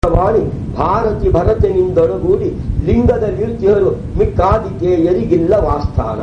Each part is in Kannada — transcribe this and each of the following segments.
ವಾಣಿ ಭಾರತಿ ಭರತನಿಂದೊಳಗೂಡಿ ಲಿಂಗದ ನಿರ್ತಿಹರು ಮಿಕ್ಕಾದಿಕೆಯರಿಗಿಲ್ಲ ವಾಸ್ಥಾನ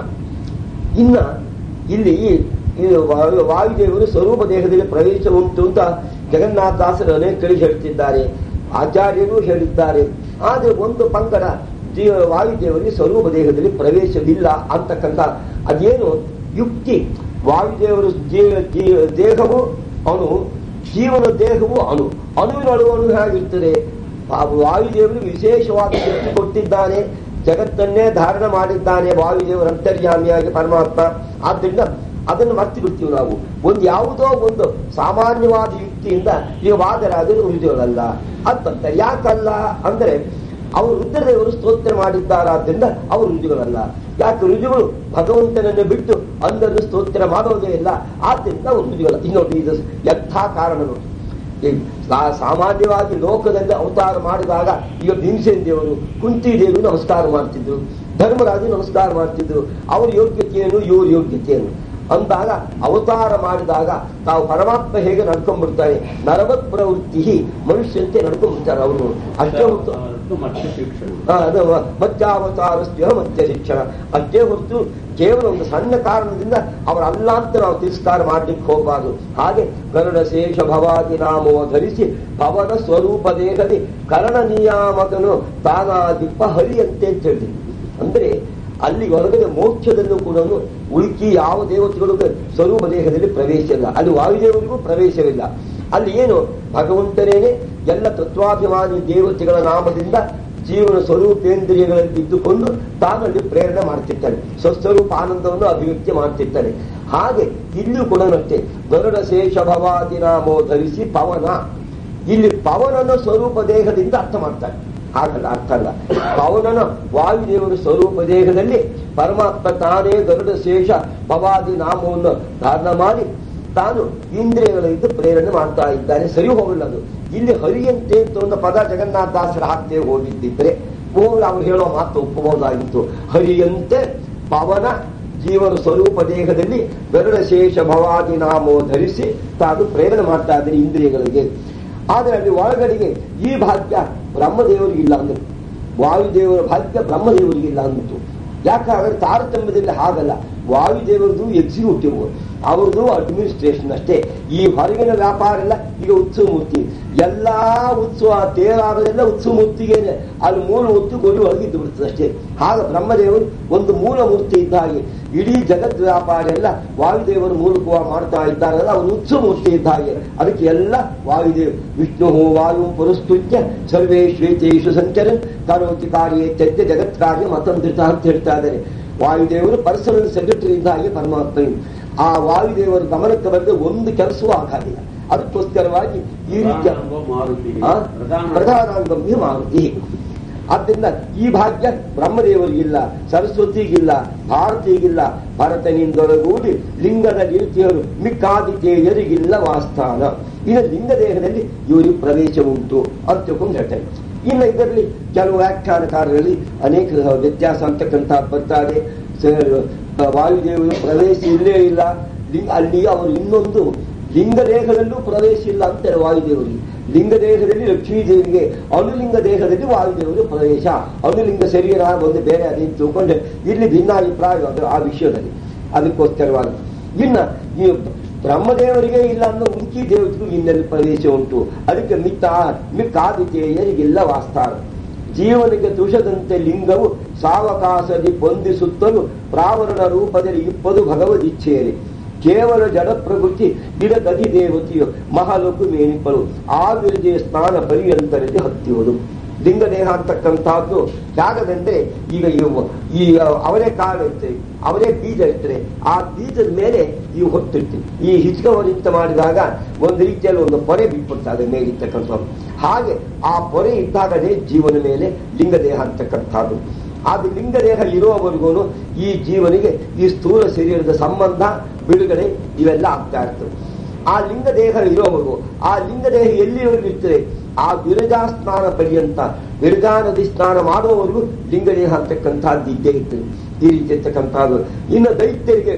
ಇನ್ನ ಇಲ್ಲಿ ಇದು ವಾ- ವಾಯುದೇವರು ಸ್ವರೂಪ ದೇಹದಲ್ಲಿ ಪ್ರವೇಶ ಉಂಟು ಅಂತ ಜಗನ್ನಾಥದಾಸರು ಅನೇಕ ಕಡೆ ಹೇಳ್ತಿದ್ದಾರೆ ಆಚಾರ್ಯರು ಹೇಳಿದ್ದಾರೆ ಆದರೆ ಒಂದು ಪಂಗಡ ಜೀವ ವಾಯುದೇವರಿಗೆ ಸ್ವರೂಪ ದೇಹದಲ್ಲಿ ಪ್ರವೇಶವಿಲ್ಲ ಅಂತಕ್ಕಂಥ ಅದೇನು ಯುಕ್ತಿ ವಾಯುದೇವರು ಜೀವ- ಜೀವ- ದೇಹವು ಅಣು ಜೀವನ ದೇಹವು ಅಣು ಅಣುವಿನೊಳಗೆ ಅಣು ಹೇಗಿರ್ತದೆ ಆ ವಾಯುದೇವರು ವಿಶೇಷವಾದ ಶಕ್ತಿ ಕೊಟ್ಟಿದ್ದಾನೆ ಜಗತ್ತನ್ನೇ ಧಾರಣ ಮಾಡಿದ್ದಾನೆ ವಾಯುದೇವರ ಅಂತರ್ಯಾಮಿಯಾಗಿ ಪರಮಾತ್ಮ ಆದ್ದರಿಂದ ಅದನ್ನು ಮರ್ತಿ ಬಿಡ್ತೀವಿ ನಾವು ಒಂದು ಯಾವುದೋ ಒಂದು ಸಾಮಾನ್ಯವಾದ ಯುಕ್ತಿಯಿಂದ ಈಗ ವಾದರಾದರೂ ರುಜುಗಳಲ್ಲ ಅದು ಬರ್ತಾರೆ ಯಾಕಲ್ಲ ಅಂದ್ರೆ ಅವರು ರುದ್ರದೇವರು ಸ್ತೋತ್ರ ಮಾಡಿದ್ದಾರಾದ್ರಿಂದ ಅವರು ರುಜುಗಳಲ್ಲ ಯಾಕೆ ರುಜುಗಳು ಭಗವಂತನನ್ನು ಬಿಟ್ಟು ಅಂದನ್ನು ಸ್ತೋತ್ರ ಮಾಡೋದೇ ಇಲ್ಲ ಆದ್ದರಿಂದ ಅವರು ರುಜುಗಳಲ್ಲ ಇನ್ನೊಂದು ಇದು ಎಂಥ ಕಾರಣಗಳು ಈ ಸಾ- ಸಾಮಾನ್ಯವಾಗಿ ಲೋಕದಲ್ಲಿ ಅವತಾರ ಮಾಡಿದಾಗ ಈಗ ಭೀಮಸೇನ್ ದೇವರು ಕುಂತಿ ದೇವರು ನಮಸ್ಕಾರ ಮಾಡ್ತಿದ್ರು ಧರ್ಮರಾಜು ನಮಸ್ಕಾರ ಮಾಡ್ತಿದ್ರು ಅವ್ರ ಯೋಗ್ಯತೆ ಏನು ಇವ್ರ ಯೋಗ್ಯತೆ ಏನು ಅಂದಾಗ ಅವತಾರ ಮಾಡಿದಾಗ ತಾವು ಪರಮಾತ್ಮ ಹೇಗೆ ನಡ್ಕೊಂಡ್ಬಿಡ್ತಾರೆ ನರವತ್ ಪ್ರವೃತ್ತಿ ಮನುಷ್ಯಂತೆ ನಡ್ಕೊಂಡ್ಬಿಡ್ತಾರೆ ಅವರು ಅಷ್ಟೇ ಹೊತ್ತು ಮತ್ತೆ ಶಿಕ್ಷಣ ಆ, ಅದು ಮಧ್ಯಾವತಾರಸ್ಯ ಮಧ್ಯ ಶಿಕ್ಷಣ ಅಷ್ಟೇ ಹೊರತು ಕೇವಲ ಒಂದು ಸಣ್ಣ ಕಾರಣದಿಂದ ಅವರ ಅಲ್ಲ ಅಂತ ನಾವು ತಿರಸ್ಕಾರ ಮಾಡ್ಲಿಕ್ಕೆ ಹೋಗಬಾರದು ಹಾಗೆ ಗರುಡ ಶೇಷ ಭವಾದಿ ನಾಮವ ಧರಿಸಿ ಪವನ ಸ್ವರೂಪ ದೇಹದಿ ಕರಣ ನಿಯಾಮಕನು ತಾನಾದಿಪ್ಪ ಹರಿಯಂತೆ ಅಂತ ಹೇಳಿದ್ರು ಅಂದ್ರೆ ಅಲ್ಲಿ ಹೊರಗಡೆ ಮೋಕ್ಷದಲ್ಲೂ ಕೂಡ ಉಳುಕಿ ಯಾವ ದೇವತೆಗಳಿಗೂ ಸ್ವರೂಪ ದೇಹದಲ್ಲಿ ಪ್ರವೇಶ ಇಲ್ಲ ಅಲ್ಲಿ ವಾಯುದೇವರಿಗೂ ಪ್ರವೇಶವಿಲ್ಲ ಅಲ್ಲಿ ಏನು ಭಗವಂತನೇನೆ ಎಲ್ಲ ತತ್ವಾಭಿಮಾನಿ ದೇವತೆಗಳ ನಾಮದಿಂದ ಜೀವನ ಸ್ವರೂಪೇಂದ್ರಿಯಗಳಲ್ಲಿ ಇದ್ದುಕೊಂಡು ತಾನಲ್ಲಿ ಪ್ರೇರಣೆ ಮಾಡ್ತಿರ್ತಾನೆ ಸ್ವಸ್ವರೂಪ ಆನಂದವನ್ನು ಅಭಿವ್ಯಕ್ತಿ ಮಾಡ್ತಿರ್ತಾನೆ ಹಾಗೆ ಇಲ್ಲಿಯೂ ಕೂಡ ಅಷ್ಟೇ ಗರುಡ ಶೇಷ ಭವಾದಿ ನಾಮೋ ಧರಿಸಿ ಪವನ ಇಲ್ಲಿ ಪವನನ ಸ್ವರೂಪ ದೇಹದಿಂದ ಅರ್ಥ ಮಾಡ್ತಾರೆ ಹಾಗಲ್ಲ ಅರ್ಥ ಅಲ್ಲ ಪವನನ ವಾಯುದೇವರ ಸ್ವರೂಪ ದೇಹದಲ್ಲಿ ಪರಮಾತ್ಮ ತಾನೇ ಗರುಡ ಶೇಷ ಭವಾದಿ ನಾಮವನ್ನು ಧಾರಣ ಮಾಡಿ ತಾನು ಇಂದ್ರಿಯಗಳಿಂದ ಪ್ರೇರಣೆ ಮಾಡ್ತಾ ಇದ್ದಾನೆ ಸರಿ ಹೋಗಲ್ಲ ಅದು ಇಲ್ಲಿ ಹರಿಯಂತೆ ಅಂತ ಒಂದು ಪದ ಜಗನ್ನಾಥದಾಸರ ಹಾಕ್ತೇ ಹೋಗಿದ್ದಿದ್ರೆ ಹೋಗಲು ಅವ್ರು ಹೇಳೋ ಮಾತು ಒಪ್ಪಬಹುದಾಗಿತ್ತು ಹರಿಯಂತೆ ಪವನ ಜೀವನ ಸ್ವರೂಪ ದೇಹದಲ್ಲಿ ಗರುಡ ಶೇಷ ಭವಾದಿ ನಾಮೋ ಧರಿಸಿ ತಾನು ಪ್ರೇರಣೆ ಮಾಡ್ತಾ ಇದ್ದಾರೆ ಇಂದ್ರಿಯಗಳಿಗೆ ಆದರೆ ಅಲ್ಲಿ ಒಳಗಡೆಗೆ ಈ ಭಾಗ್ಯ ಬ್ರಹ್ಮದೇವರಿಗಿಲ್ಲ ಅಂದ್ರು ವಾಯುದೇವರ ಭಾಗ್ಯ ಬ್ರಹ್ಮದೇವರಿಗಿಲ್ಲ ಅಂದ್ಬಿಟ್ಟು ಯಾಕಾದ್ರೆ ತಾರತಮ್ಯದಲ್ಲಿ ಹಾಗಲ್ಲ ವಾಯುದೇವರದು ಎಕ್ಸಿಕ್ಯೂಟಿವ್ ಅವ್ರದ್ದು ಅಡ್ಮಿನಿಸ್ಟ್ರೇಷನ್ ಅಷ್ಟೇ ಈ ಹೊರಗಿನ ವ್ಯಾಪಾರ ಎಲ್ಲ ಈಗ ಉತ್ಸವ ಮೂರ್ತಿ ಎಲ್ಲಾ ಉತ್ಸವ ತೇರಾಗೋದೆಲ್ಲ ಉತ್ಸವ ಮೂರ್ತಿಗೇನೆ ಅಲ್ಲಿ ಮೂಲ ಮೂರ್ತಿ ಗೋಡಿ ಒಳಗಿದ್ದು ಬಿಡ್ತದೆ ಅಷ್ಟೇ ಆಗ ಬ್ರಹ್ಮದೇವರು ಒಂದು ಮೂಲ ಮೂರ್ತಿ ಇದ್ದ ಹಾಗೆ ಇಡೀ ಜಗತ್ ವ್ಯಾಪಾರ ಎಲ್ಲ ವಾಯುದೇವರು ಮೂಲಕವಾಗಿ ಮಾಡ್ತಾ ಇದ್ದಾರಲ್ಲ ಅವರು ಉತ್ಸವ ಮೂರ್ತಿ ಇದ್ದ ಹಾಗೆ ಅದಕ್ಕೆ ಎಲ್ಲ ವಾಯುದೇವ್ ವಿಷ್ಣು ವಾಯು ಪುರಸ್ತುತ್ಯ ಸರ್ವೇ ಶ್ವೇತೇಶು ಸಂಚರನ್ ಕರೋತಿ ಕಾರ್ಯ ತ್ಯಜ್ಯ ಜಗತ್ ಕಾರ್ಯ ಮತಂತ್ರಿತ ಅಂತ ಹೇಳ್ತಾ ಇದ್ದಾರೆ ವಾಯುದೇವರು ಪರ್ಸನಲ್ ಸೆಕ್ರೆಟರಿ ಇದ್ದ ಹಾಗೆ ಪರಮಾತ್ಮ ಆ ವಾಯುದೇವರ ಗಮನಕ್ಕೆ ಬಂದು ಒಂದು ಕೆಲಸವೂ ಆಗಾಗಿಲ್ಲ ಅದಕ್ಕೋಸ್ಕರವಾಗಿ ಈ ರೀತಿಯ ಪ್ರಧಾನಾಂಗ ಮಾರುತಿ ಆ? ಪ್ರಧಾನ ಪ್ರಧಾನಾಂಗಮ್ಯ ಮಾರುತಿ ಆದ್ದರಿಂದ ಈ ಭಾಗ್ಯ ಬ್ರಹ್ಮದೇವರಿಗಿಲ್ಲ ಸರಸ್ವತಿಗಿಲ್ಲ ಭಾರತಿಗಿಲ್ಲ ಭರತನಿಂದೊಳಗೂಡಿ ಲಿಂಗದ ನಿರುತಿಯರು ಮಿಕ್ಕಾದಿತೇಯರಿಗಿಲ್ಲ ವಾಸ್ಥಾನ ಇನ್ನು ಲಿಂಗ ದೇಹದಲ್ಲಿ ಇವರಿಗೆ ಪ್ರವೇಶ ಉಂಟು ಅಂತ ತಿಳ್ಕೊಂಡು ಹೇಳ್ತಾರೆ ಇನ್ನು ಇದರಲ್ಲಿ ಕೆಲವು ವ್ಯಾಖ್ಯಾನಕಾರರಲ್ಲಿ ಅನೇಕ ವ್ಯತ್ಯಾಸ ಅಂತಕ್ಕಂಥ ಬರ್ತಾರೆ ಸ- ವಾಯುದೇವರು ಪ್ರವೇಶ ಇಲ್ಲೇ ಇಲ್ಲ ಲಿಂಗ ಅಲ್ಲಿ ಅವರು ಇನ್ನೊಂದು ಲಿಂಗ ದೇಹದಲ್ಲೂ ಪ್ರವೇಶ ಇಲ್ಲ ಅಂತಾರೆ ವಾಯುದೇವರಿಗೆ ಲಿಂಗ ದೇಹದಲ್ಲಿ ಲಕ್ಷ್ಮೀ ದೇವಿಗೆ ಅನುಲಿಂಗ ದೇಹದಲ್ಲಿ ವಾಯುದೇವರು ಪ್ರವೇಶ ಅನುಲಿಂಗ ಶರೀರ ಒಂದು ಬೇರೆ ಅದೇ ತಿಳ್ಕೊಂಡೆ ಇಲ್ಲಿ ಭಿನ್ನಾಭಿಪ್ರಾಯ ಅದು ಆ ವಿಷಯದಲ್ಲಿ ಅದಕ್ಕೋಸ್ಕರವಾಗಿ ಇನ್ನ ಈ ಬ್ರಹ್ಮದೇವರಿಗೆ ಇಲ್ಲ ಅನ್ನೋ ಉಂಕಿ ದೇವತೆಗೂ ಇನ್ನೆಲ್ಲಿ ಪ್ರವೇಶ ಉಂಟು ಅದಕ್ಕೆ ಮಿತ್ತ ಮಿಕ್ಕಾದಿತೇಯರಿಗಿಲ್ಲ ವಾಸ್ತಾನ ಜೀವನಿಗೆ ತುಷದಂತೆ ಲಿಂಗವು ಸಾವಕಾಶದಿ ಹೊಂದಿಸುತ್ತಲೂ ಪ್ರಾವರಣ ರೂಪದಲ್ಲಿ ಇಪ್ಪದು ಭಗವದಿಚ್ಛೆಯರಿ ಕೇವಲ ಜಡ ಪ್ರಕೃತಿ ಗಿಡದಧಿ ದೇವತೆಯು ಮಹಾಲೋಕು ಮೇನಿಪ್ಪಲು ಆ ವಿರಜೆಯ ಸ್ನಾನ ಪರ್ಯಂತರದಿ ಹತ್ತಿಯುವುದು ಲಿಂಗ ದೇಹ ಅಂತಕ್ಕಂಥದ್ದು ಜಾಗದಂದ್ರೆ ಈಗ ಇವು ಈ ಅವರೇ ಕಾಳು ಇರ್ತದೆ ಅವರೇ ಬೀಜ ಇರ್ತದೆ ಆ ಬೀಜದ ಮೇಲೆ ಇವು ಹೊತ್ತಿರ್ತೀವಿ ಈ ಹಿಚ್ಕವರಿಂತ ಮಾಡಿದಾಗ ಒಂದು ರೀತಿಯಲ್ಲಿ ಒಂದು ಪೊರೆ ಬಿಟ್ಬಿಡ್ತಾರೆ ಮೇಲಿರ್ತಕ್ಕಂಥದ್ದು ಹಾಗೆ ಆ ಪೊರೆ ಇದ್ದಾಗಲೇ ಜೀವನ ಮೇಲೆ ಲಿಂಗ ದೇಹ ಅಂತಕ್ಕಂಥದ್ದು ಅದು ಲಿಂಗ ದೇಹ ಇರುವವರೆಗೂ ಈ ಜೀವನಿಗೆ ಈ ಸ್ಥೂಲ ಶರೀರದ ಸಂಬಂಧ ಬಿಡುಗಡೆ ಇವೆಲ್ಲ ಆಗ್ತಾ ಇರ್ತವೆ ಆ ಲಿಂಗ ದೇಹ ಇರೋವರೆಗೂ ಆ ಲಿಂಗ ದೇಹ ಎಲ್ಲಿವರೆಗೂ ಇರ್ತದೆ ಆ ವಿರಜಾ ಸ್ನಾನ ಪರ್ಯಂತ ವಿರಜಾ ನದಿ ಸ್ನಾನ ಮಾಡುವವರೆಗೂ ಲಿಂಗ ದೇಹ ಅಂತಕ್ಕಂಥದ್ದು ಇದ್ದೇ ಇರ್ತದೆ ಈ ರೀತಿ ಇರ್ತಕ್ಕಂಥದ್ದು ಇನ್ನು ದೈತ್ಯರಿಗೆ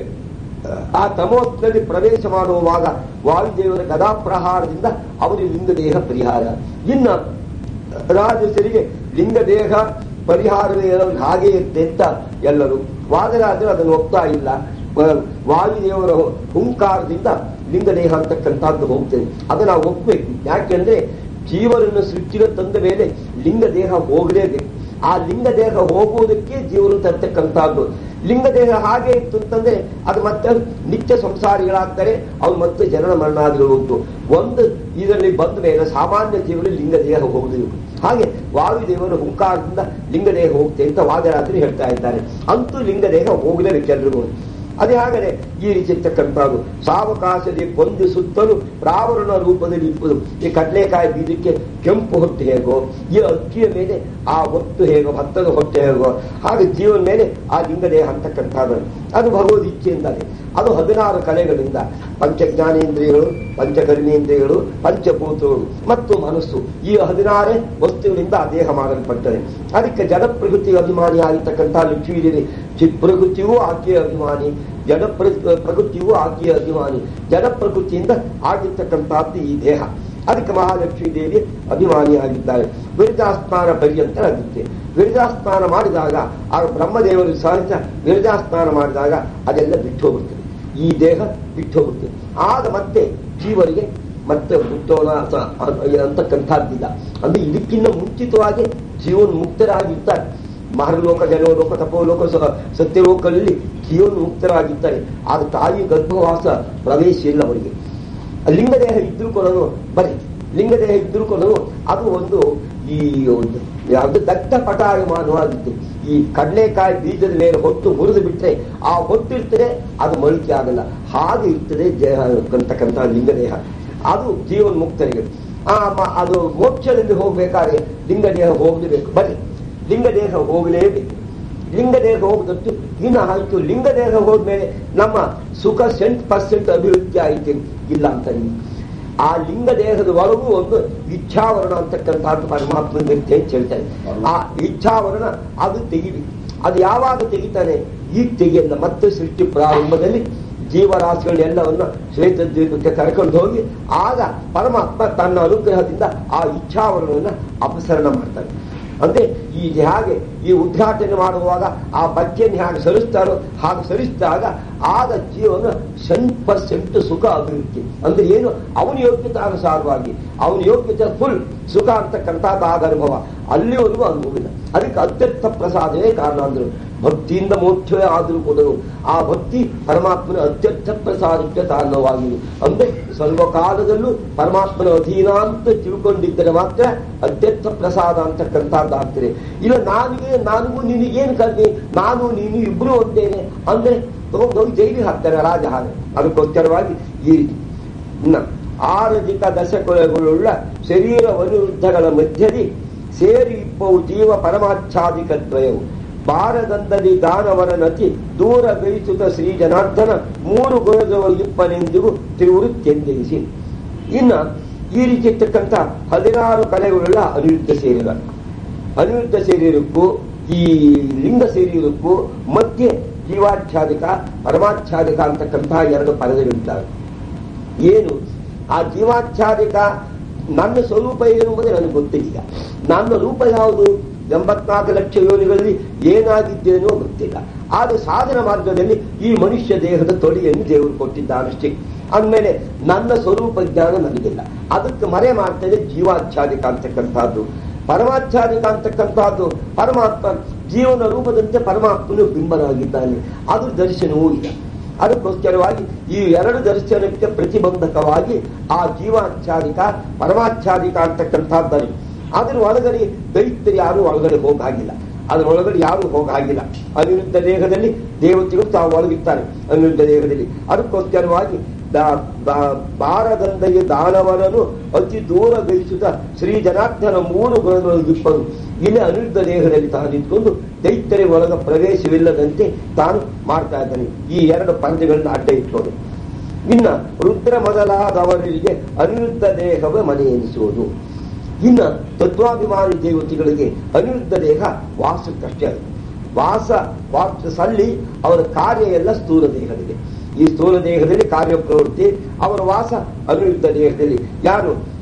ಆ ತಮೋತ್ನಲ್ಲಿ ಪ್ರವೇಶ ಮಾಡುವಾಗ ವಾಯುದೇವರ ಗದಾಪ್ರಹಾರದಿಂದ ಅವರಿಗೆ ಲಿಂಗ ದೇಹ ಪರಿಹಾರ ಇನ್ನ ರಾಜಸರಿಗೆ ಲಿಂಗ ದೇಹ ಪರಿಹಾರವೇ ಇರೋದು ಹಾಗೆ ಇರುತ್ತೆ ಅಂತ ಎಲ್ಲರೂ ವಾದರಾಜರು ಅದನ್ನು ಒಪ್ತಾ ಇಲ್ಲ ವ- ವಾಯುದೇವರ ಹುಂಕಾರದಿಂದ ಲಿಂಗ ದೇಹ ಅಂತಕ್ಕಂಥದ್ದು ಹೋಗ್ತದೆ ಅದು ನಾವು ಒಪ್ಬೇಕು ಯಾಕೆಂದ್ರೆ ಜೀವನನ್ನು ಸೃಷ್ಟಿಗೆ ತಂದ ಮೇಲೆ ಲಿಂಗ ದೇಹ ಹೋಗಲೇಬೇಕು ಆ ಲಿಂಗ ದೇಹ ಹೋಗುವುದಕ್ಕೆ ಜೀವನ ತರ್ತಕ್ಕಂಥದ್ದು ಲಿಂಗ ದೇಹ ಹಾಗೆ ಇತ್ತು ಅಂತಂದ್ರೆ ಅದು ಮತ್ತೆ ನಿತ್ಯ ಸಂಸಾರಿಗಳಾಗ್ತಾರೆ ಅವ್ರು ಮತ್ತೆ ಜನನ ಮರಣಾದಿಗಳು ಉಂಟು ಒಂದು ಇದರಲ್ಲಿ ಬಂದ ಮೇಲೆ ಸಾಮಾನ್ಯ ಜೀವನ ಲಿಂಗ ದೇಹ ಹೋಗುವುದು ಹಾಗೆ ವಾಯುದೇವರ ಹುಂಕಾರದಿಂದ ಲಿಂಗ ದೇಹ ಹೋಗ್ತೆ ಅಂತ ವಾದರಾತ್ರಿ ಹೇಳ್ತಾ ಇದ್ದಾರೆ ಅಂತೂ ಲಿಂಗ ದೇಹ ಹೋಗಲೇಬೇಕು ಎಲ್ರಿಗೂ ಅದೇ ಹಾಗನೆ ಈ ರೀತಿ ಇರ್ತಕ್ಕಂಥದ್ದು ಸಾವಕಾಶದಲ್ಲಿ ಕೊಂದು ಸುತ್ತಲೂ ಪ್ರಾವರಣ ರೂಪದಲ್ಲಿ ಇಪ್ಪದು ಈ ಕಡಲೆಕಾಯಿ ಬೀಜಕ್ಕೆ ಕೆಂಪು ಹೊಟ್ಟೆ ಹೇಗೋ ಈ ಅಕ್ಕಿಯ ಮೇಲೆ ಆ ಹೊಟ್ಟು ಹೇಗೋ ಭತ್ತದ ಹೊಟ್ಟೆ ಹೇಗೋ ಹಾಗೆ ಜೀವನ ಮೇಲೆ ಆ ಲಿಂಗದೇಹ ಅಂತಕ್ಕಂಥದ್ದು ಅದು ಭಗವದ್ ಇಚ್ಛೆಯಿಂದಾನೆ ಅದು ಹದಿನಾರು ಕಲೆಗಳಿಂದ ಪಂಚಜ್ಞಾನೇಂದ್ರಿಯಗಳು ಪಂಚಕರ್ಮೇಂದ್ರಿಯಗಳು ಪಂಚಭೂತಗಳು ಮತ್ತು ಮನಸ್ಸು ಈ ಹದಿನಾರೇ ವಸ್ತುಗಳಿಂದ ಆ ದೇಹ ಮಾಡಲ್ಪಟ್ಟದೆ ಅದಕ್ಕೆ ಜಡ ಪ್ರಕೃತಿ ಅಭಿಮಾನಿ ಆಗಿರ್ತಕ್ಕಂಥ ಲಕ್ಷ್ಮೀದೇವಿ ಚಿತ್ ಪ್ರಕೃತಿಯೂ ಆಕೆಯ ಅಭಿಮಾನಿ ಜಡ ಪ್ರ- ಪ್ರಕೃತಿಯೂ ಆಕೆಯ ಅಭಿಮಾನಿ ಜಡ ಪ್ರಕೃತಿಯಿಂದ ಆಗಿರ್ತಕ್ಕಂಥದ್ದು ಈ ದೇಹ ಅದಕ್ಕೆ ಮಹಾಲಕ್ಷ್ಮೀ ದೇವಿ ಅಭಿಮಾನಿಯಾಗಿದ್ದಾರೆ ವಿರಜಾಸ್ನಾನ ಪರ್ಯಂತ ಆಗುತ್ತೆ ವಿರಜಾಸ್ನಾನ ಮಾಡಿದಾಗ ಆ ಬ್ರಹ್ಮದೇವರು ಸಹಜ ವಿರಜಾಸ್ನಾನ ಮಾಡಿದಾಗ ಅದೆಲ್ಲ ಬಿಟ್ಟು ಹೋಗುತ್ತದೆ ಈ ದೇಹ ಬಿಟ್ಟು ಹೋಗುತ್ತದೆ ಆಗ ಮತ್ತೆ ಜೀವರಿಗೆ ಮತ್ತೆ ಹುಟ್ಟೋಣ ಅಥ- ಅ- ಅಂತಕ್ಕಂಥದ್ದಿಲ್ಲ ಅಂದ್ರೆ ಇದಕ್ಕಿಂತ ಮುಂಚಿತವಾಗಿ ಜೀವನ್ ಮುಕ್ತರಾಗಿರ್ತಾರೆ ಮಹರ್ಲೋಕ ಜನೋಲೋಕ ತಪೋಲೋಕ ಸ- ಸತ್ಯಲೋಕದಲ್ಲಿ ಜೀವನ್ ಮುಕ್ತರಾಗಿರ್ತಾರೆ ಆಗ ತಾಯಿ ಗರ್ಭವಾಸ ಪ್ರವೇಶ ಇಲ್ಲ ಅವರಿಗೆ ಲಿಂಗದೇಹ ಇದ್ರೂ ಕೂಡ ಬರೀ ಲಿಂಗದೇಹ ಇದ್ರೂ ಕೂಡ ಅದು ಒಂದು ಈ ಒಂದು ಯಾವುದು ದಟ್ಟ ಪಟಾಯಮಾನವಾಗಿತ್ತು ಈ ಕಡಲೆಕಾಯಿ ಬೀಜದ ಮೇಲೆ ಹೊಟ್ಟು ಮುರಿದು ಬಿಟ್ರೆ ಆ ಹೊಟ್ಟಿರ್ತದೆ ಅದು ಮೊಳಕೆ ಆಗಲ್ಲ ಹಾಗೆ ಇರ್ತದೆ ದೇಹ ಅಂತಕ್ಕಂಥ ಲಿಂಗದೇಹ ಅದು ಜೀವನ್ ಮುಕ್ತರಿಗೆ ಆ ಮ- ಅದು ಮೋಕ್ಷದಲ್ಲಿ ಹೋಗ್ಬೇಕಾದ್ರೆ ಲಿಂಗದೇಹ ಹೋಗಲೇಬೇಕು ಬರೀ ಲಿಂಗದೇಹ ಹೋಗಲೇಬೇಕು ಲಿಂಗದೇಹ ಹೋಗದಷ್ಟು ಇನ್ನು ಆಯ್ತು ಲಿಂಗದೇಹ ಹೋದ್ಮೇಲೆ ನಮ್ಮ ಸುಖ ಸೆಂಟ್ ಪರ್ಸೆಂಟ್ ಅಭಿವೃದ್ಧಿ ಆಯ್ತು ಇಲ್ಲ ಅಂತ ನೀವು. ಆ ಲಿಂಗ ದೇಹದ ಒಳಗೂ ಒಂದು ಇಚ್ಛಾವರಣ ಅಂತಕ್ಕಂಥದ್ದು ಪರಮಾತ್ಮನಿರುತ್ತೆ ಅಂತ ಹೇಳ್ತಾರೆ ಆ ಇಚ್ಛಾವರಣ ಅದು ತೆಗಿಬೇಕು ಅದು ಯಾವಾಗ ತೆಗಿತಾನೆ ಈಗ ತೆಗಿಯಲ್ಲ ಮತ್ತೆ ಸೃಷ್ಟಿ ಪ್ರಾರಂಭದಲ್ಲಿ ಜೀವರಾಶಿಗಳನ್ನೆಲ್ಲವನ್ನ ಶ್ವೇತದ್ವೀಪಕ್ಕೆ ಕರ್ಕೊಂಡು ಹೋಗಿ ಆಗ ಪರಮಾತ್ಮ ತನ್ನ ಅನುಗ್ರಹದಿಂದ ಆ ಇಚ್ಛಾವರಣವನ್ನು ಅಪಸರಣ ಮಾಡ್ತಾನೆ ಅಂದ್ರೆ ಈ ಹಾಗೆ ಈ ಉದ್ಘಾಟನೆ ಮಾಡುವಾಗ ಆ ಬಚ್ಚೆಯನ್ನು ಹೇಗೆ ಸರಿಸ್ತಾರೋ ಹಾಗೆ ಸರಿಸಿದಾಗ ಆಗ ಜೀವನ ಸೆಂಟ್ ಪರ್ಸೆಂಟ್ ಸುಖ ಅಭಿವೃದ್ಧಿ ಅಂದ್ರೆ ಏನು ಅವನ ಯೋಗ್ಯತಾನುಸಾರವಾಗಿ ಅವನ ಯೋಗ್ಯತೆ ಫುಲ್ ಸುಖ ಅಂತಕ್ಕಂಥದ್ದು ಆದ ಅನುಭವ ಅಲ್ಲಿವರೆಗೂ ಅನುಭವಿಲ್ಲ ಅದಕ್ಕೆ ಅತ್ಯರ್ಥ ಪ್ರಸಾದವೇ ಕಾರಣ ಅಂದ್ರು ಭಕ್ತಿಯಿಂದ ಮೋಕ್ಷವೇ ಆದರೂ ಕೂಡ ಆ ಭಕ್ತಿ ಪರಮಾತ್ಮನ ಅತ್ಯರ್ಥ ಪ್ರಸಾದಕ್ಕೆ ಕಾರಣವಾಗಿದೆ ಅಂದ್ರೆ ಸರ್ವಕಾಲದಲ್ಲೂ ಪರಮಾತ್ಮನ ಅಧೀನ ಅಂತ ತಿಳ್ಕೊಂಡಿದ್ದರೆ ಮಾತ್ರ ಅತ್ಯರ್ಥ ಪ್ರಸಾದ ಅಂತಕ್ಕಂಥದ್ದಾಗ್ತದೆ ಇಲ್ಲ ನಾನಿಗೆ ನನಗೂ ನಿನಗೇನು ಕಮ್ಮಿ ನಾನು ನೀನು ಇಬ್ರು ಒಂದೇನೆ ಅಂದ್ರೆ ತಗೊಂಡು ಹೋಗಿ ಜೈಲಿಗೆ ಹಾಕ್ತಾರೆ ರಾಜ ಹಾಗೆ ಅದಕ್ಕೋಸ್ಕರವಾಗಿ ಈ ರೀತಿ ಇನ್ನ ಆರಧಿಕ ದಶಕುಲಗಳುಳ್ಳ ಶರೀರ ವನಿರುದ್ಧಗಳ ಮಧ್ಯದಿ ಸೇರಿ ಇಪ್ಪವು ಜೀವ ಪರಮಾಚ್ಛಾದಿಕ ದ್ವಯವು ಬಾರದಂದದಿ ದಾನವರ ನತಿ ದೂರ ಬೇಯಿಸುತ್ತ ಶ್ರೀ ಜನಾರ್ದನ ಮೂರು ಗುಣದವರು ಇಪ್ಪನೆಂದಿಗೂ ತಿರುವೃತ್ತೆಂದಿರಿಸಿ ಇನ್ನ ಈ ರೀತಿ ಇರ್ತಕ್ಕಂಥ ಹದಿನಾರು ಕಲೆಗಳುಳ್ಳ ಅನಿರುದ್ಧ ಸೇರಿಗಳು ಅನಿರುದ್ಧ ಶರೀರಕ್ಕೂ ಈ ಲಿಂಗ ಶರೀರಕ್ಕೂ ಮಧ್ಯೆ ಜೀವಾಚ್ಛಾದಿಕ ಪರಮಾಚ್ಛಾದಿಕ ಅಂತಕ್ಕಂತಹ ಎರಡು ಪದಗಳಿದ್ದಾವೆ ಏನು ಆ ಜೀವಾಚ್ಛಾದಿಕ ನನ್ನ ಸ್ವರೂಪ ಏನು ಎಂಬುದು ನನಗೆ ಗೊತ್ತಿಲ್ಲ ನನ್ನ ರೂಪ ಯಾವುದು ಎಂಬತ್ನಾಲ್ಕು ಲಕ್ಷ ಯೋನಿಗಳಲ್ಲಿ ಏನಾಗಿದ್ದೇನೋ ಗೊತ್ತಿಲ್ಲ ಆದ್ರೆ ಸಾಧನ ಮಾರ್ಗದಲ್ಲಿ ಈ ಮನುಷ್ಯ ದೇಹದ ತೊಡೆಯನ್ನು ದೇವರು ಕೊಟ್ಟಿದ್ದಾನಷ್ಟೇ ಅಂದಮೇಲೆ ನನ್ನ ಸ್ವರೂಪ ಜ್ಞಾನ ನನಗಿಲ್ಲ ಅದಕ್ಕೆ ಮರೆ ಮಾಡ್ತದೆ ಜೀವಾಚ್ಛಾದಿಕ ಅಂತಕ್ಕಂಥದ್ದು ಪರಮಾಚ್ಛಾದಿಕ ಅಂತಕ್ಕಂಥದ್ದು ಪರಮಾತ್ಮ ಜೀವನ ರೂಪದಂತೆ ಪರಮಾತ್ಮನು ಬಿಂಬನಾಗಿದ್ದಾನೆ ಅದು ದರ್ಶನವೂ ಇಲ್ಲ ಅದಕ್ಕೋಸ್ಕರವಾಗಿ ಈ ಎರಡು ದರ್ಶನಕ್ಕೆ ಪ್ರತಿಬಂಧಕವಾಗಿ ಆ ಜೀವಾಚ್ಛಾದಿಕ ಪರಮಾಚ್ಛಾದಿಕ ಅಂತಕ್ಕಂಥದ್ದಲ್ಲಿ ಅದರ ಒಳಗಡೆ ದೈತ್ಯರು ಯಾರು ಒಳಗಡೆ ಹೋಗಾಗಿಲ್ಲ ಅದರ ಒಳಗಡೆ ಯಾರು ಹೋಗಾಗಿಲ್ಲ ಅನಿರುದ್ಧ ದೇಹದಲ್ಲಿ ದೇವತೆಗಳು ತಾವು ಒಳಗಿರ್ತಾರೆ ಅನಿರುದ್ಧ ದೇಹದಲ್ಲಿ ಅದಕ್ಕೋಸ್ಕರವಾಗಿ ದಾ- ದಾ- ಬಾರದಂದೆಯ ದಾನವರನು ಅತಿ ದೂರ ಗೈಸುತ್ತ ಶ್ರೀ ಜನಾರ್ದನ ಮೂರು ಗುಣಗಳೊಳಗಿಪ್ಪರು ಇಲ್ಲಿ ಅನಿರುದ್ಧ ದೇಹದಲ್ಲಿ ತಾನು ನಿಂತ್ಕೊಂಡು ದೈತ್ಯರ ಒಳಗ ಪ್ರವೇಶವಿಲ್ಲದಂತೆ ತಾನು ಮಾಡ್ತಾ ಇದ್ದಾನೆ ಈ ಎರಡು ಪಂದ್ಯಗಳನ್ನ ಅಡ್ಡ ಇಟ್ಕೊಂಡು ಇನ್ನ ರುದ್ರ ಮೊದಲಾದವರಿಗೆ ಅನಿರುದ್ಧ ದೇಹವೇ ಮನೆ ಎನಿಸುವುದು ಇನ್ನ ತತ್ವಾಭಿಮಾನಿ ದೇವತೆಗಳಿಗೆ ಅನಿರುದ್ಧ ದೇಹ ವಾಸಕ್ಕಷ್ಟೇ ಅದು ವಾಸ ವಾಸ ಸಲ್ಲಿ ಅವರ ಕಾರ್ಯ ಎಲ್ಲ ಸ್ಥೂಲ ದೇಹದಲ್ಲಿ ಈ ಸ್ಥೂಲ ದೇಹದಲ್ಲಿ ಕಾರ್ಯ ಪ್ರವೃತ್ತಿ ಅವರ ವಾಸ ಅನಿರುದ್ಧ ದೇಹದಲ್ಲಿ ಯಾರು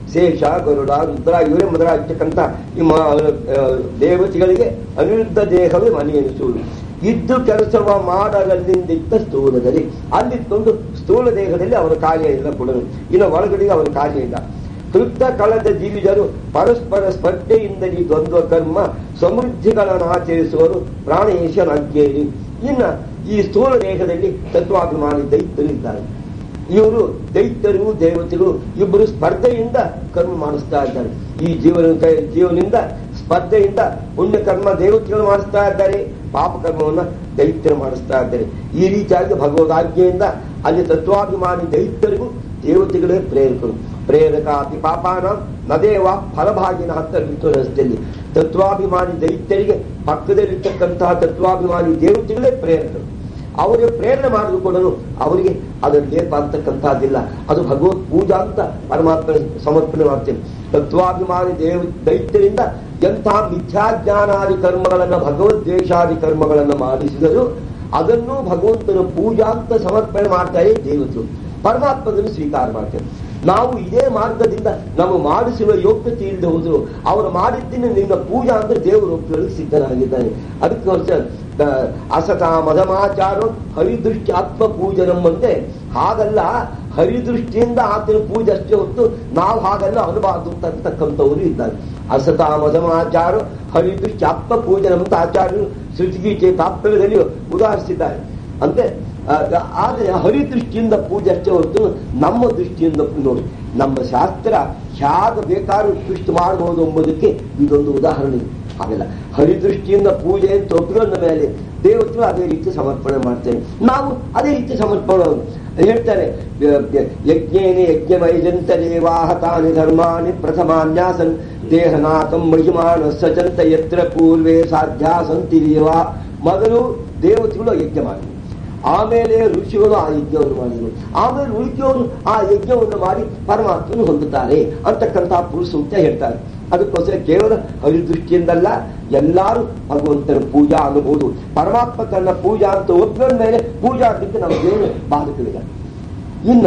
ಶೇಷ ಗರುಡ ರುದ್ರ ಇವರೇ ಮೊದಲಾಗಿರ್ತಕ್ಕಂಥ ಈ ಮ- ಆ, ದೇವತೆಗಳಿಗೆ ಅನಿರುದ್ಧ ದೇಹವೇ ಮನೆಯೆನಿಸುವುದು ಇದ್ದು ಕೆಲಸವ ಮಾಡರಲ್ಲಿಂದಿದ್ದ ಸ್ಥೂಲದಲ್ಲಿ ಅಲ್ಲಿದ್ದುಕೊಂಡು ಸ್ಥೂಲ ದೇಹದಲ್ಲಿ ಅವರ ಕಾರ್ಯ ಇಲ್ಲ ಕೊಡಲು ಇನ್ನು ಒಳಗಡೆಗೆ ಅವರ ಕಾರ್ಯ ಇಲ್ಲ ಕೃತ ಕಳೆದ ಜೀವಿಜರು ಪರಸ್ಪರ ಸ್ಪರ್ಧೆಯಿಂದಲೇ ದ್ವಂದ್ವ ಕರ್ಮ ಸಮೃದ್ಧಿಗಳನ್ನು ಆಚರಿಸುವರು ಪ್ರಾಣೇಶನಾಜ್ಞೇರಿ ಇನ್ನ ಈ ಸ್ಥೂಲ ದೇಹದಲ್ಲಿ ತತ್ವಾಭಿಮಾನಿ ದೈತ್ಯರು ಇದ್ದಾರೆ ಇವರು ದೈತ್ಯರು ದೇವತೆಗಳು ಇಬ್ಬರು ಸ್ಪರ್ಧೆಯಿಂದ ಕರ್ಮ ಮಾಡಿಸ್ತಾ ಇದ್ದಾರೆ ಈ ಜೀವನ ಕೈ- ಜೀವನಿಂದ ಸ್ಪರ್ಧೆಯಿಂದ ಪುಣ್ಯ ಕರ್ಮ ದೇವತೆಗಳು ಮಾಡಿಸ್ತಾ ಇದ್ದಾರೆ ಪಾಪ ಕರ್ಮವನ್ನ ದೈತ್ಯರು ಮಾಡಿಸ್ತಾ ಇದ್ದಾರೆ ಈ ರೀತಿಯಾಗಿ ಭಗವದಾಜ್ಞೆಯಿಂದ ಅಲ್ಲಿ ತತ್ವಾಭಿಮಾನಿ ದೈತ್ಯರಿಗೂ ದೇವತೆಗಳೇ ಪ್ರೇರಕರು ಪ್ರೇರಕ ಅತಿ ಪಾಪಾನ ನದೇವ ಫಲಭಾಗಿನ ಹತ್ತ ರಸ್ತೆಯಲ್ಲಿ ತತ್ವಾಭಿಮಾನಿ ದೈತ್ಯರಿಗೆ ಪಕ್ಕದಲ್ಲಿರ್ತಕ್ಕಂತಹ ತತ್ವಾಭಿಮಾನಿ ದೇವತೆಗಳೇ ಪ್ರೇರಕರು ಅವರಿಗೆ ಪ್ರೇರಣೆ ಮಾಡಿದ್ರು ಕೂಡ ಅವರಿಗೆ ಅದರ ಲೇಪ ಅಂತಕ್ಕಂಥದ್ದಿಲ್ಲ ಅದು ಭಗವತ್ ಪೂಜಾ ಅಂತ ಪರಮಾತ್ಮ ಸಮರ್ಪಣೆ ಮಾಡ್ತೇನೆ ತತ್ವಾಭಿಮಾನಿ ದೇವ ದೈತ್ಯರಿಂದ ಎಂಥ ಮಿಥ್ಯಾಜ್ಞಾನಾದಿ ಕರ್ಮಗಳನ್ನ ಭಗವದ್ವೇಷಾದಿ ಕರ್ಮಗಳನ್ನ ಮಾಡಿಸಿದರು ಅದನ್ನು ಭಗವಂತನ ಪೂಜಾ ಅಂತ ಸಮರ್ಪಣೆ ಮಾಡ್ತಾರೆ ದೇವತೆಗಳು ಪರಮಾತ್ಮದನ್ನು ಸ್ವೀಕಾರ ಮಾಡ್ತೇವೆ ನಾವು ಇದೇ ಮಾರ್ಗದಿಂದ ನಾವು ಮಾಡಿಸುವ ಯೋಗ್ಯತೆ ಇಲ್ಲದೆ ಹೋದ್ರು ಅವರು ಮಾಡಿದ್ದನ್ನು ನಿನ್ನ ಪೂಜಾ ಅಂದ್ರೆ ದೇವರು ಒಪ್ಪಿಕೊಳ್ಳಲು ಸಿದ್ಧನಾಗಿದ್ದಾನೆ ಅದಕ್ಕೋಸ್ಕರ ದ- ಅಸತ ಮದಮಾಚಾರೋ ಹರಿದೃಷ್ಟಿ ಆತ್ಮ ಪೂಜನಂ ಅಂತೆ ಹಾಗಲ್ಲ ಹರಿದೃಷ್ಟಿಯಿಂದ ಆತನ ಪೂಜೆ ಅಷ್ಟೇ ಹೊತ್ತು ನಾವು ಹಾಗೆಲ್ಲ ಅನುಬಾರ್ದು ಅಂತಕ್ಕಂಥವರು ಇದ್ದಾರೆ ಅಸತ ಮದಮಾಚಾರ ಹರಿದೃಷ್ಟಿ ಆತ್ಮ ಪೂಜನಂ ಅಂತ ಆಚಾರ್ಯರು ಶ್ರುತಿಗೀಚೆ ತಾತ್ಪರ್ಯದಲ್ಲಿ ಉದಾಹರಿಸಿದ್ದಾರೆ ಅಂದ್ರೆ ಆ, ಆದರೆ ಹರಿದೃಷ್ಟಿಯಿಂದ ಪೂಜೆ ಅಷ್ಟೇ ಹೊರತು ನಮ್ಮ ದೃಷ್ಟಿಯಿಂದ ನೋಡಿ ನಮ್ಮ ಶಾಸ್ತ್ರ ಹೇಗೆ ಬೇಕಾದ್ರೂ ಸೃಷ್ಟಿ ಮಾಡಬಹುದು ಎಂಬುದಕ್ಕೆ ಇದೊಂದು ಉದಾಹರಣೆ ಹಾಗೆಲ್ಲ ಹರಿದೃಷ್ಟಿಯಿಂದ ಪೂಜೆ ಅಂತ ಒಪ್ಪಿಕೊಂಡ ಮೇಲೆ ದೇವತೆಗಳು ಅದೇ ರೀತಿ ಸಮರ್ಪಣೆ ಮಾಡ್ತೇವೆ ನಾವು ಅದೇ ರೀತಿ ಸಮರ್ಪಣೆ ಹೇಳ್ತಾರೆ ಯಜ್ಞೇನೆ ಯಜ್ಞಮೈಜಂತ ದೇವಾಹ ತಾನಿ ಧರ್ಮಾನಿ ಪ್ರಥಮಾನ್ಯಾಸನ್ ದೇಹನಾಥಂ ಮಹಿಮಾನ ಸಚಂತ ಯತ್ರ ಪೂರ್ವೇ ಸಾಧ್ಯ ಸಂತಿ ದೇವಾ ಮೊದಲು ದೇವತೆಗಳು ಯಜ್ಞ ಮಾಡಿದ್ರು ಆಮೇಲೆ ಋಷಿಗಳು ಆ ಯಜ್ಞವನ್ನು ಮಾಡಿದರು ಆಮೇಲೆ ಉಳಿಕೆಯವರು ಆ ಯಜ್ಞವನ್ನು ಮಾಡಿ ಪರಮಾತ್ಮನು ಹೊಂದುತ್ತಾರೆ ಅಂತಕ್ಕಂತಹ ಪುರುಷ ಅಂತ ಹೇಳ್ತಾರೆ ಅದಕ್ಕೋಸ್ಕರ ಕೇವಲ ಹರಿದೃಷ್ಟಿಯಿಂದಲ್ಲ ಎಲ್ಲರೂ ಭಗವಂತನ ಪೂಜಾ ಅನ್ನಬಹುದು ಪರಮಾತ್ಮ ತನ್ನ ಪೂಜಾ ಅಂತ ಒಪ್ಪಿದ ಮೇಲೆ ಪೂಜಾ ಅದಕ್ಕೆ ನಮಗೇನು ಬಾಧಕವಿಲ್ಲ ಇನ್ನ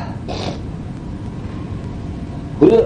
ಗುರು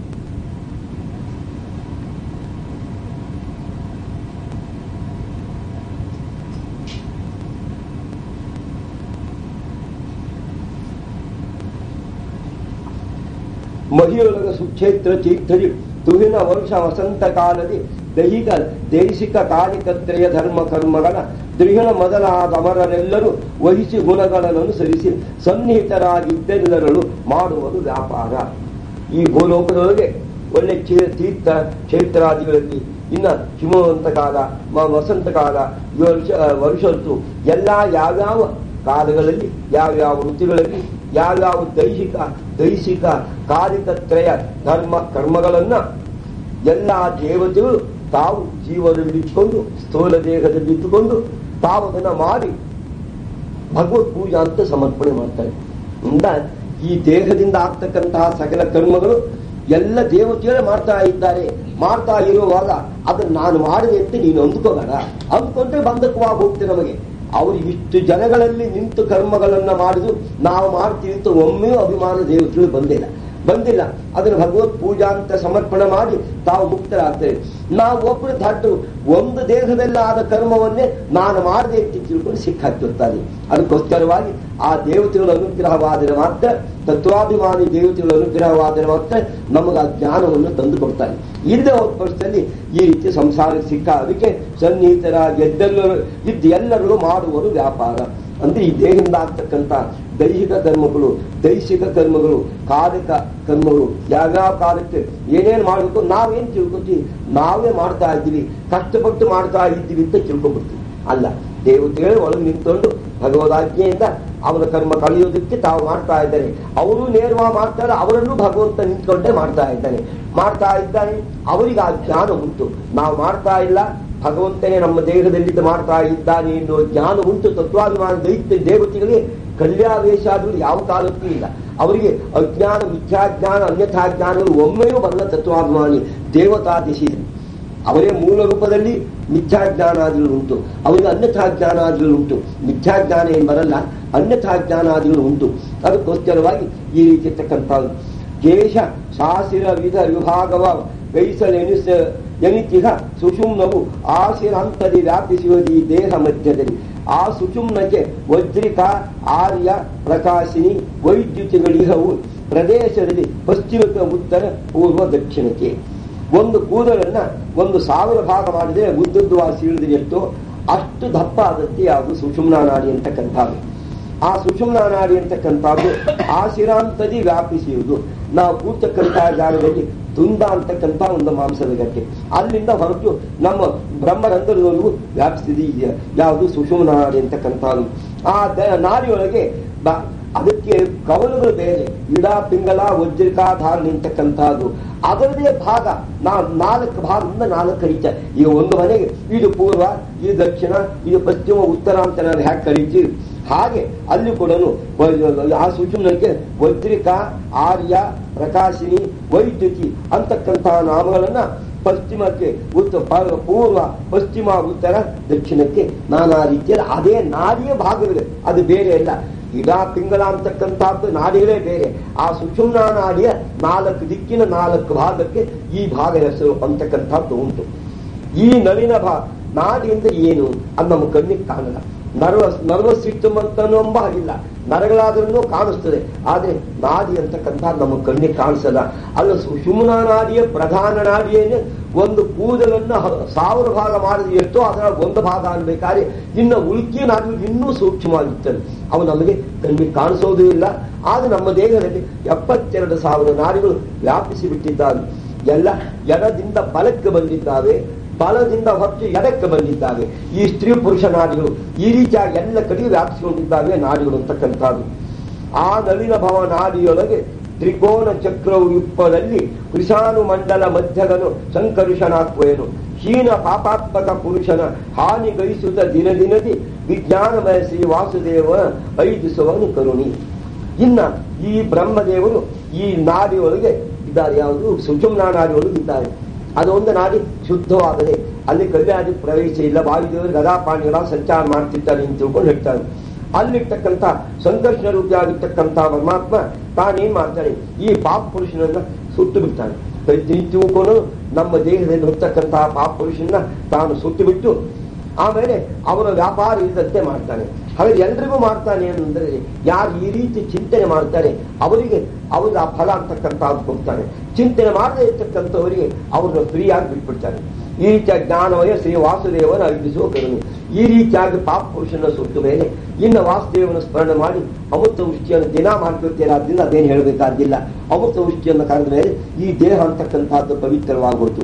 ಮಹಿಯೊಳಗ ಸುಕ್ಷೇತ್ರ ಚೈತ್ರರಿ ತುಹಿನ ವರ್ಷ ವಸಂತ ಕಾಲದಿ ದೈಹಿಕ ದೇಶಿಕ ಕಾಲಿಕತ್ರಯ ಧರ್ಮ ಕರ್ಮಗಳ ದ್ರಿಹಿಣ ಮೊದಲಾದ ಅಮರರೆಲ್ಲರೂ ವಹಿಸಿ ಗುಣಗಳನ್ನು ಅನುಸರಿಸಿ ಸನ್ನಿಹಿತರಾಗಿದ್ದೆಲ್ಲರಳು ಮಾಡುವುದು ವ್ಯಾಪಾರ ಈ ಭೂಲೋಕದೊಳಗೆ ಒಳ್ಳೆ ಚೇ- ತೀರ್ಥ ಕ್ಷೇತ್ರಾದಿಗಳಲ್ಲಿ ಇನ್ನ ಹಿಮವಂತ ಕಾಲ ಮ- ವಸಂತ ಕಾಲ ವರ್ಷ ವರ್ಷ ಋತು ಎಲ್ಲ ಯಾವ್ಯಾವ ಕಾಲಗಳಲ್ಲಿ ಯಾವ್ಯಾವ ಋತುಗಳಲ್ಲಿ ಯಾವ್ಯಾವ ದೈಹಿಕ ದೈಹಿಕ ಕಾಲಿಕತ್ರಯ ಧರ್ಮ ಕರ್ಮಗಳನ್ನ ಎಲ್ಲ ದೇವತೆಗಳು ತಾವು ಜೀವನದಲ್ಲಿಟ್ಟುಕೊಂಡು ಸ್ಥೂಲ ದೇಹದಲ್ಲಿಟ್ಟುಕೊಂಡು ತಾವು ಅದನ್ನ ಮಾಡಿ ಭಗವತ್ ಪೂಜಾ ಅಂತ ಸಮರ್ಪಣೆ ಮಾಡ್ತಾರೆ ಇಂದ ಈ ದೇಹದಿಂದ ಆಗ್ತಕ್ಕಂತಹ ಸಕಲ ಕರ್ಮಗಳು ಎಲ್ಲ ದೇವತೆಗಳೇ ಮಾಡ್ತಾ ಇದ್ದಾರೆ ಮಾಡ್ತಾ ಇರುವಾಗ ಅದನ್ನ ನಾನು ಮಾಡಿದೆ ಅಂತ ನೀನು ಅಂದ್ಕೋಬೇಡ ಅಂದ್ಕೊಂಡ್ರೆ ಬಂಧಕವಾಗಿ ಹೋಗ್ತೇನೆ ನಮಗೆ ಅವರು ಇಷ್ಟು ಜನಗಳಲ್ಲಿ ನಿಂತು ಕರ್ಮಗಳನ್ನ ಮಾಡಿದ್ರು ನಾವು ಮಾಡ್ತೀವಿ ಅಂತ ಒಮ್ಮೆಯೂ ಅಭಿಮಾನ ದೇವತೆಗಳು ಬಂದಿಲ್ಲ ಬಂದಿಲ್ಲ ಅದನ್ನು ಭಗವತ್ ಪೂಜಾ ಅಂತ ಸಮರ್ಪಣೆ ಮಾಡಿ ತಾವು ಮುಕ್ತರಾಗ್ತೇವೆ ನಾವು ಒಬ್ಬರು ದಡ್ಡು ಒಂದು ದೇಹದಲ್ಲಿ ಆದ ಕರ್ಮವನ್ನೇ ನಾನು ಮಾಡದೆ ಅಂತ ತಿಳ್ಕೊಂಡು ಸಿಕ್ಕಾಕಿರ್ತಾರೆ ಅದಕ್ಕೋಸ್ಕರವಾಗಿ ಆ ದೇವತೆಗಳ ಅನುಗ್ರಹವಾದರೆ ಮಾತ್ರ ತತ್ವಾಭಿಮಾನಿ ದೇವತೆಗಳ ಅನುಗ್ರಹವಾದರೆ ಮಾತ್ರ ನಮಗೆ ಆ ಜ್ಞಾನವನ್ನು ತಂದು ಕೊಡ್ತಾರೆ ಇಲ್ಲದೆ ಹೋದ ಪಕ್ಷದಲ್ಲಿ ಈ ರೀತಿ ಸಂಸಾರಕ್ಕೆ ಸಿಕ್ಕ ಅದಕ್ಕೆ ಸನ್ನಿಹಿತರಾಗಿ ಎದ್ದೆಲ್ಲರೂ ಇದ್ದು ಎಲ್ಲರೂ ಮಾಡುವರು ವ್ಯಾಪಾರ ಅಂದ್ರೆ ಈ ದೇಹದಿಂದ ಆಗ್ತಕ್ಕಂಥ ದೈಹಿಕ ಕರ್ಮಗಳು ದೈಹಿಕ ಕರ್ಮಗಳು ಕಾಲಿಕ ಕರ್ಮಗಳು ಯಾವ್ಯಾವ ಕಾಲಕ್ಕೆ ಏನೇನು ಮಾಡಬೇಕು ನಾವೇನ್ ತಿಳ್ಕೊತೀವಿ ನಾವೇ ಮಾಡ್ತಾ ಇದ್ದೀವಿ ಕಷ್ಟಪಟ್ಟು ಮಾಡ್ತಾ ಇದ್ದೀವಿ ಅಂತ ತಿಳ್ಕೊಂಡ್ಬಿಡ್ತೀವಿ ಅಲ್ಲ ದೇವತೆಗಳು ಒಳಗೆ ನಿಂತ್ಕೊಂಡು ಭಗವದಾಜ್ಞೆಯಿಂದ ಅವರ ಕರ್ಮ ಕಳೆಯೋದಕ್ಕೆ ತಾವು ಮಾಡ್ತಾ ಇದ್ದಾರೆ ಅವರು ನೇರವಾಗಿ ಮಾಡ್ತಾರೆ ಅವರನ್ನು ಭಗವಂತ ನಿಂತ್ಕೊಂಡೇ ಮಾಡ್ತಾ ಇದ್ದಾನೆ ಮಾಡ್ತಾ ಇದ್ದಾನೆ ಅವರಿಗೆ ಆ ಜ್ಞಾನ ಉಂಟು ನಾವು ಮಾಡ್ತಾ ಇಲ್ಲ ಭಗವಂತನೇ ನಮ್ಮ ದೇಹದಲ್ಲಿದ್ದು ಮಾಡ್ತಾ ಇದ್ದಾನೆ ಎನ್ನುವ ಜ್ಞಾನ ಉಂಟು ತತ್ವಾಭಿಮಾನ ದೈತ್ಯ ದೇವತೆಗಳಿಗೆ ಕಲ್ಯಾವೇಶ ಆದರೂ ಯಾವ ಕಾಲಕ್ಕೂ ಇಲ್ಲ ಅವರಿಗೆ ಅಜ್ಞಾನ ಮಿಥ್ಯಾಜ್ಞಾನ ಅನ್ಯಥಾ ಜ್ಞಾನಗಳು ಒಮ್ಮೆಯೂ ಬರಲ್ಲ ತತ್ವಾಭಿಮಾನಿ ದೇವತಾದಿಶಿದ್ರು ಅವರೇ ಮೂಲ ರೂಪದಲ್ಲಿ ಮಿಥ್ಯಾಜ್ಞಾನಾದಿಗಳು ಉಂಟು ಅವರಿಗೆ ಅನ್ಯಥಾ ಜ್ಞಾನಾದಿಗಳು ಉಂಟು ಮಿಥ್ಯಾಜ್ಞಾನ ಏನು ಬರಲ್ಲ ಅನ್ಯಥಾ ಜ್ಞಾನಾದಿಗಳು ಉಂಟು ಅದಕ್ಕೋಸ್ಕರವಾಗಿ ಈ ರೀತಿ ಇರ್ತಕ್ಕಂಥ ಕೇಶ ಶಾಸಿರ ವಿಧ ವಿಭಾಗವ ಗೈಸಲೆನಿಸ ಎನಿತಿಹ ಸುಷುಮ್ನವು ಆಶಿರಾಂತದಿ ವ್ಯಾಪಿಸುವುದು ಈ ದೇಹ ಮಧ್ಯದಲ್ಲಿ ಆ ಸುಷುಮ್ನಕ್ಕೆ ವಜ್ರಿಕ ಆರ್ಯ ಪ್ರಕಾಶಿನಿ ವೈದ್ಯುತಿಗಳಿಹವು ಪ್ರದೇಶದಲ್ಲಿ ಪಶ್ಚಿಮಕ್ಕೆ ಉತ್ತರ ಪೂರ್ವ ದಕ್ಷಿಣಕ್ಕೆ ಒಂದು ಕೂದಲನ್ನ ಒಂದು ಸಾವಿರ ಭಾಗ ಮಾಡಿದರೆ ಉದ್ದುದ್ದವಾಗಿ ಸೀಳಿದ್ರೆ ಎಷ್ಟೋ ಅಷ್ಟು ದಪ್ಪ ಆದತ್ತೆ ಯಾವುದು ಸುಷುಮ್ನಾ ನಾಡಿ ಅಂತಕ್ಕಂಥದ್ದು ಆ ಸುಷುಮ್ನಾ ನಾಡಿ ಅಂತಕ್ಕಂಥದ್ದು ಆ ಶಿರಾಂತದಿ ವ್ಯಾಪಿಸುವುದು ನಾವು ಕೂತಕ್ಕಂತಹ ಜಾಗದಲ್ಲಿ ತುಂಡ ಅಂತಕ್ಕಂಥ ಒಂದು ಮಾಂಸದ ಗಟ್ಟೆ ಅಲ್ಲಿಂದ ಹೊರಟು ನಮ್ಮ ಬ್ರಹ್ಮರಂಧ್ರದವರೆಗೂ ವ್ಯಾಪಿಸಿದೆ ಇದೆಯಾ ಯಾವುದು ಸುಷುಮ್ನಾ ನಾಡಿ ಅಂತಕ್ಕಂಥದ್ದು ಆ ದ- ನಾಡಿಯೊಳಗೆ ಬ- ಅದಕ್ಕೆ ಕವಲುಗಳು ಬೇರೆ ಇಡ ಪಿಂಗಲ ವಜ್ರಿಕಾ ಧಾರಣೆ ಅಂತಕ್ಕಂಥದ್ದು ಅದರದೇ ಭಾಗ ನಾವು ನಾಲ್ಕು ಭಾಗದಿಂದ ನಾಲ್ಕು ಕರೀತ ಈಗ ಒಂದು ಮನೆಗೆ ಇದು ಪೂರ್ವ ಇದು ದಕ್ಷಿಣ ಇದು ಪಶ್ಚಿಮ ಉತ್ತರ ಅಂತ ನಾವು ಹ್ಯಾಕ್ ಕರೀತೀವಿ ಹಾಗೆ ಅಲ್ಲಿ ಕೂಡ ಆ ಸೂಚನೆಗೆ ವಜ್ರಿಕಾ ಆರ್ಯ ಪ್ರಕಾಶಿನಿ ವೈದ್ಯುತಿ ಅಂತಕ್ಕಂತಹ ನಾಮಗಳನ್ನ ಪಶ್ಚಿಮಕ್ಕೆ ಉತ್ತ ಪ- ಪೂರ್ವ ಪಶ್ಚಿಮ ಉತ್ತರ ದಕ್ಷಿಣಕ್ಕೆ ನಾನಾ ರೀತಿಯಲ್ಲಿ ಅದೇ ನಾಡಿಯ ಭಾಗವಿದೆ ಅದು ಬೇರೆ ಇಲ್ಲ ಇಡಾ ಪಿಂಗಳ ಅಂತಕ್ಕಂಥದ್ದು ನಾಡಿಗಳೇ ಬೇರೆ ಆ ಸುಷುಮ್ನಾ ನಾಡಿಯ ನಾಲ್ಕು ದಿಕ್ಕಿನ ನಾಲ್ಕು ಭಾಗಕ್ಕೆ ಈ ಭಾಗ ಹೆಸರು ಅಂತಕ್ಕಂಥದ್ದು ಉಂಟು ಈ ನಳಿನ ಭಾ ನಾಡಿಯಿಂದ ಏನು ಅದು ನಮ್ಮ ಕಣ್ಣಿಗೆ ಕಾಣಲ್ಲ ನರ್ವಸ್ ನರ್ವಸ್ ಸಿಸ್ಟಮ್ ಅಂತ ಎಂಬ ಹಾಗಿಲ್ಲ ನರಗಳಾದ್ರೂ ಕಾಣಿಸ್ತದೆ ಆದ್ರೆ ನಾಡಿ ಅಂತಕ್ಕಂಥ ನಮ್ಮ ಕಣ್ಣಿಗೆ ಕಾಣಿಸಲ್ಲ ಅಲ್ಲ ಸುಷುಮ್ನಾ ನಾಡಿಯ ಪ್ರಧಾನ ನಾಡಿಯೇನೆ ಒಂದು ಕೂದಲನ್ನ ಹ- ಸಾವಿರ ಭಾಗ ಮಾಡಿದ್ರೆ ಎಷ್ಟೋ ಅದರ ಒಂದು ಭಾಗ ಅನ್ಬೇಕಾದ್ರೆ ಇನ್ನು ಉಳ್ಕಿ ನಾಡಿ ಇನ್ನೂ ಸೂಕ್ಷ್ಮವಾಗಿರ್ತದೆ ಅವು ನಮಗೆ ಕಣ್ಣಿಗೆ ಕಾಣಿಸೋದು ಇಲ್ಲ ಆದ್ರೆ ನಮ್ಮ ದೇಹದಲ್ಲಿ ಎಪ್ಪತ್ತೆರಡು ಸಾವಿರ ನಾಡಿಗಳು ವ್ಯಾಪಿಸಿ ಬಿಟ್ಟಿದ್ದಾವೆ ಎಲ್ಲ ಎಡದಿಂದ ಬಲಕ್ಕೆ ಬಂದಿದ್ದಾವೆ ಬಲದಿಂದ ಹೊತ್ತು ಎಡಕ್ಕೆ ಬಂದಿದ್ದಾವೆ ಈ ಸ್ತ್ರೀ ಪುರುಷ ನಾಡಿಗಳು ಈ ರೀತಿಯಾಗಿ ಎಲ್ಲ ಕಡೆಗೆ ವ್ಯಾಪಿಸಿಕೊಂಡಿದ್ದಾವೆ ನಾಡಿಗಳು ಅಂತಕ್ಕಂಥದ್ದು ಆ ನಳಿನ ಭವ ನಾಡಿಯೊಳಗೆ ತ್ರಿಕೋನ ಚಕ್ರವು ಯುಪ್ಪದಲ್ಲಿ ಕೃಷಾನು ಮಂಡಲ ಮಧ್ಯಗನು ಸಂಕರುಷನಾಕ್ವೇನು ಹೀನ ಪಾಪಾತ್ಮಕ ಪುರುಷನ ಹಾನಿ ಗೈಸುತ್ತ ದಿನ ದಿನದಿ ವಿಜ್ಞಾನಮಯ ಶ್ರೀ ವಾಸುದೇವ ಐದಿಸುವನು ಕರುಣಿ ಇನ್ನ ಈ ಬ್ರಹ್ಮದೇವರು ಈ ನಾಡಿಯೊಳಗೆ ಇದ್ದಾರೆ ಯಾವುದು ಸುಷುಮ್ನಾ ನಾಡಿಯೊಳಗೆ ಇದ್ದಾರೆ ಅದೊಂದು ನಾಡಿ ಶುದ್ಧವಾದರೆ ಅಲ್ಲಿ ಕಲ್ಯಾಣಿ ಪ್ರವೇಶ ಇಲ್ಲ ವಾಯುದೇವರು ಗದಾಪಾಣಿಗಳ ಸಂಚಾರ ಮಾಡ್ತಿರ್ತಾರೆ ಅಂತ ತಿಳ್ಕೊಂಡು ಹೇಳ್ತಾರೆ ಅಲ್ಲಿರ್ತಕ್ಕಂಥ ಸಂಕರ್ಷಣ ರೂಪಿಯಾಗಿರ್ತಕ್ಕಂಥ ಪರಮಾತ್ಮ ತಾನೇನ್ ಮಾಡ್ತಾನೆ ಈ ಪಾಪ ಪುರುಷನನ್ನ ಸುಟ್ಟು ಬಿಡ್ತಾನೆ ಪ್ರತಿನಿತ್ಯವೂ ನಮ್ಮ ದೇಹದಲ್ಲಿ ಹೊತ್ತಕ್ಕಂತಹ ಪಾಪ ಪುರುಷನ ತಾನು ಸುಟ್ಟು ಬಿಟ್ಟು ಆಮೇಲೆ ಅವರ ವ್ಯಾಪಾರ ಇಲ್ಲದಂತೆ ಮಾಡ್ತಾನೆ ಹಾಗೆ ಎಲ್ರಿಗೂ ಮಾಡ್ತಾನೆ ಅಂದ್ರೆ ಯಾರು ಈ ರೀತಿ ಚಿಂತನೆ ಮಾಡ್ತಾರೆ ಅವರಿಗೆ ಅವ್ರಿಗೆ ಆ ಫಲ ಅಂತಕ್ಕಂಥದ್ದು ಕೊಡ್ತಾನೆ ಚಿಂತನೆ ಮಾಡದೇ ಇರ್ತಕ್ಕಂಥವರಿಗೆ ಅವ್ರನ್ನ ಫ್ರೀಯಾಗಿ ಬಿಟ್ಬಿಡ್ತಾನೆ ಈ ರೀತಿಯ ಜ್ಞಾನವಯ ಶ್ರೀ ವಾಸುದೇವನ ಅರ್ಪಿಸುವ ಕರುಣೆ ಈ ರೀತಿಯಾಗಿ ಪಾಪ ಪುರುಷನ ಸುಟ್ಟು ಮೇಲೆ ಇನ್ನು ವಾಸುದೇವನ ಸ್ಮರಣೆ ಮಾಡಿ ಅಮೃತ ವೃಷ್ಟಿಯನ್ನು ದಿನ ಮಾಡ್ಕೊಳ್ತೀರ ಅದರಿಂದ ಅದೇನು ಹೇಳಬೇಕಾಗಿಲ್ಲ ಅಮೃತ ವೃಷ್ಟಿಯನ್ನು ಕರೆದ ಮೇಲೆ ಈ ದೇಹ ಅಂತಕ್ಕಂಥದ್ದು ಪವಿತ್ರವಾಗೋಯ್ತು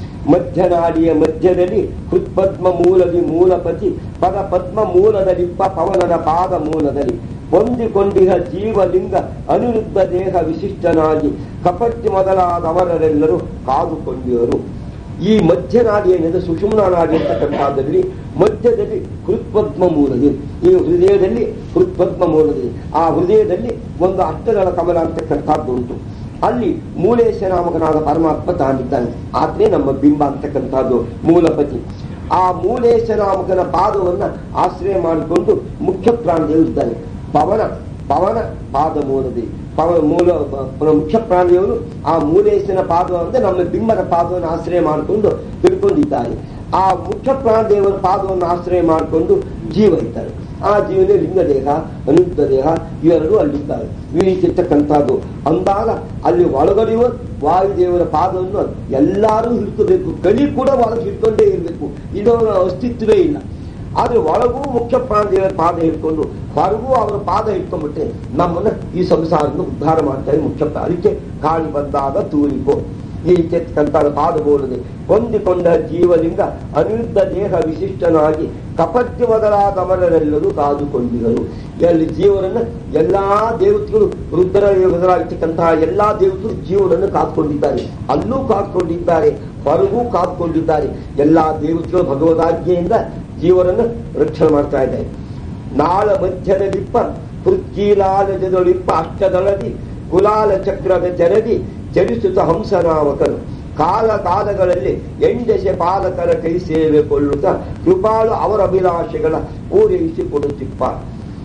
ಮಧ್ಯನಾಡಿಯ ಮಧ್ಯದಲ್ಲಿ ಹೃತ್ಪದ್ಮ ಮೂಲದಿ ಮೂಲಪತಿ ಪದ ಪದ್ಮ ಮೂಲದಲ್ಲಿಪ್ಪ ಪವನನ ಪಾದ ಮೂಲದಲ್ಲಿ ಹೊಂದಿಕೊಂಡಿಹ ಜೀವಲಿಂಗ ಅನಿರುದ್ಧ ದೇಹ ವಿಶಿಷ್ಟನಾಗಿ ಕಪಟ್ಟಿ ಮೊದಲಾದವರೆಲ್ಲರೂ ಕಾದುಕೊಂಡಿವರು ಈ ಮಧ್ಯನಾಡಿ ಏನಿದೆ ಸುಷುಮ್ನಾ ನಾಡಿ ಅಂತಕ್ಕಂಥದ್ದಲ್ಲಿ ಮಧ್ಯದಲ್ಲಿ ಹೃತ್ಪದ್ಮ ಮೂಲದಿ ಈ ಹೃದಯದಲ್ಲಿ ಹೃತ್ಪದ್ಮ ಮೂಲದಿ ಆ ಹೃದಯದಲ್ಲಿ ಒಂದು ಅಷ್ಟದಳ ಕಮಲ ಅಂತಕ್ಕಂಥದ್ದು ಉಂಟು ಅಲ್ಲಿ ಮೂಲೇಶ ನಾಮಕನಾದ ಪರಮಾತ್ಮ ತಾನಿದ್ದಾನೆ ಆತನೇ ನಮ್ಮ ಬಿಂಬ ಅಂತಕ್ಕಂಥದ್ದು ಮೂಲಪತಿ ಆ ಮೂಲೇಶ ನಾಮಕನ ಪಾದವನ್ನ ಆಶ್ರಯ ಮಾಡಿಕೊಂಡು ಮುಖ್ಯ ಪ್ರಾಣದೇವರು ಇದ್ದಾನೆ ಪವನ ಪವನ ಪಾದ ಮೂಲದಿ ಪವ ಮೂಲ ಪ- ಮುಖ್ಯ ಪ್ರಾಣಿಯವರು ಆ ಮೂಲೇಶನ ಪಾದ ಅಂದ್ರೆ ನಮ್ಮ ಬಿಂಬದ ಪಾದವನ್ನು ಆಶ್ರಯ ಮಾಡಿಕೊಂಡು ತಿಳ್ಕೊಂಡಿದ್ದಾರೆ ಆ ಮುಖ್ಯ ಪ್ರಾಣದೇವರ ಪಾದವನ್ನು ಆಶ್ರಯ ಮಾಡಿಕೊಂಡು ಜೀವ ಇದ್ದಾರೆ ಆ ಜೀವನೇ ಲಿಂಗ ದೇಹ ಅನುದ್ಧ ದೇಹ ಇವೆರಡೂ ಅಲ್ಲಿದ್ದಾರೆ ಈ ರೀತಿ ಇರ್ತಕ್ಕಂಥದ್ದು ಅಂದಾಗ ಅಲ್ಲಿ ಒಳಗಡೆಯುವ ವಾಯುದೇವರ ಪಾದವನ್ನು ಎಲ್ಲರೂ ಹಿಡ್ಕೋಬೇಕು ಕಲಿ ಕೂಡ ಒಳಗೆ ಹಿಡ್ಕೊಂಡೇ ಇರಬೇಕು ಇದರ ಅಸ್ತಿತ್ವವೇ ಇಲ್ಲ ಆದ್ರೆ ಒಳಗೂ ಮುಖ್ಯ ಪ್ರಾಣದೇವರ ಪಾದ ಹಿಡ್ಕೊಂಡು ಹೊರಗೂ ಅವರ ಪಾದ ಹಿಡ್ಕೊಂಡ್ಬಿಟ್ರೆ ನಮ್ಮನ್ನ ಈ ಸಂಸಾರದಿಂದ ಉದ್ಧಾರ ಮಾಡ್ತಾರೆ ಮುಖ್ಯ ಪ್ರಾ- ಅದಕ್ಕೆ ಕಾಳಿ ಬಂದಾಗ ತೂರಿಕೋ ಈ ಕೆತ್ತಕ್ಕಂತಾದ ಪಾದ ಬೋಲದೆ ಹೊಂದಿಕೊಂಡ ಜೀವಲಿಂಗ ಅನಿರುದ್ಧ ದೇಹ ವಿಶಿಷ್ಟನಾಗಿ ಕಪಟ್ಟಿ ಮೊದಲಾದವರೆಲ್ಲರೂ ಕಾದುಕೊಂಡಿದರು ಎಲ್ಲಿ ಜೀವನನ್ನ ಎಲ್ಲಾ ದೇವತೆಗಳು ರುದ್ರ ಮೊದಲಾಗಿರ್ತಕ್ಕಂತಹ ಎಲ್ಲಾ ದೇವತೆಗಳು ಜೀವನನ್ನು ಕಾದ್ಕೊಂಡಿದ್ದಾರೆ ಅಲ್ಲೂ ಕಾದ್ಕೊಂಡಿದ್ದಾರೆ ಹೊರಗೂ ಕಾದ್ಕೊಂಡಿದ್ದಾರೆ ಎಲ್ಲಾ ದೇವತೆಗಳು ಭಗವದಾಜ್ಞೆಯಿಂದ ಜೀವನನ್ನು ರಕ್ಷಣೆ ಮಾಡ್ತಾ ಇದ್ದಾರೆ ನಾಳ ಮಧ್ಯದಲ್ಲಿಪ್ಪ ಪೃಥ್ವೀಲಾಲಜದೊಳಿಪ್ಪ ಅಷ್ಟದಳದಿ ಕುಲಾಲ ಚಕ್ರದ ತೆರದಿ ಚಲಿಸುತ್ತ ಹಂಸನಾಮಕನು ಕಾಲ ಕಾಲಗಳಲ್ಲಿ ಎಂಡಸೆ ಪಾಲಕರ ಕೈ ಸೇವೆ ಕೊಳ್ಳುತ್ತ ಕೃಪಾಳು ಅವರ ಅಭಿಲಾಷೆಗಳ ಪೂರೈಸಿ ಕೊಡುತ್ತಿಪ್ಪ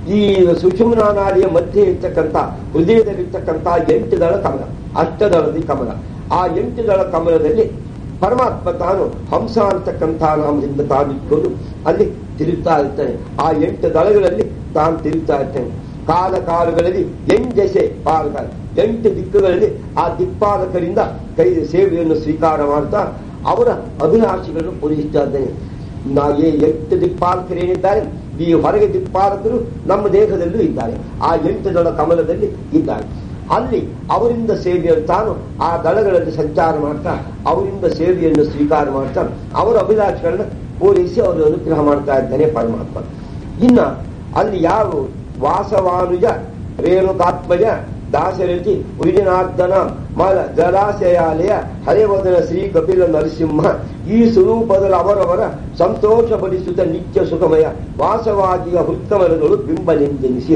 ಈ ಸುಷುಮ್ನ ನಾಡಿಯ ಮಧ್ಯೆ ಇರ್ತಕ್ಕಂಥ ಹೃದಯದಲ್ಲಿರ್ತಕ್ಕಂಥ ಎಂಟು ದಳ ಕಮಲ ಅಷ್ಟದಳದಿ ಕಮಲ ಆ ಎಂಟು ದಳ ಕಮಲದಲ್ಲಿ ಪರಮಾತ್ಮ ತಾನು ಹಂಸ ಅಂತಕ್ಕಂಥ ನಾಮದಿಂದ ತಾನಿಟ್ಕೊಂಡು ಅಲ್ಲಿ ತಿರುಗ್ತಾ ಇರ್ತಾನೆ ಆ ಎಂಟು ದಳಗಳಲ್ಲಿ ತಾನು ತಿರುಗ್ತಾ ಇರ್ತಾನೆ ಕಾಲ ಕಾಲಗಳಲ್ಲಿ ಎಂಜಸೆ ಪಾಲಕ ಎಂಟು ದಿಕ್ಕುಗಳಲ್ಲಿ ಆ ದಿಕ್ಪಾಲಕರಿಂದ ಕೈ ಸೇವೆಯನ್ನು ಸ್ವೀಕಾರ ಮಾಡ್ತಾ ಅವರ ಅಭಿಲಾಷೆಗಳನ್ನು ಪೂರೈಸ್ತಾ ಇದ್ದಾನೆ ನಾವೇ ಎಂಟು ದಿಕ್ಪಾಲಕರೇನಿದ್ದಾರೆ ಈ ಹೊರಗೆ ದಿಕ್ಪಾಲಕರು ನಮ್ಮ ದೇಹದಲ್ಲೂ ಇದ್ದಾರೆ ಆ ಎಂಟು ದಳ ಕಮಲದಲ್ಲಿ ಇದ್ದಾರೆ ಅಲ್ಲಿ ಅವರಿಂದ ಸೇವೆಯನ್ನು ತಾನು ಆ ದಳಗಳಲ್ಲಿ ಸಂಚಾರ ಮಾಡ್ತಾ ಅವರಿಂದ ಸೇವೆಯನ್ನು ಸ್ವೀಕಾರ ಮಾಡ್ತಾ ಅವರ ಅಭಿಲಾಷೆಗಳನ್ನ ಪೂರೈಸಿ ಅವರು ಅನುಗ್ರಹ ಮಾಡ್ತಾ ಇದ್ದಾನೆ ಪರಮಾತ್ಮ ಇನ್ನ ಅಲ್ಲಿ ಯಾರು ವಾಸವಾನುಜ ರೇಣುಕಾತ್ಮಜ ದಾಸರಥಿ ಉರಿನಾರ್ದನ ಮಲ ಜಲಾಶಯಾಲಯ ಹರಿವದನ ಶ್ರೀ ಕಪಿಲ ನರಸಿಂಹ ಈ ಸ್ವರೂಪದಲ್ಲಿ ಅವರವರ ಸಂತೋಷಪಡಿಸುತ್ತ ನಿತ್ಯ ಸುಖಮಯ ವಾಸವಾಗಿಯ ಹುತ್ತಮರಗಳು ಬಿಂಬನೆಂದೆನಿಸಿ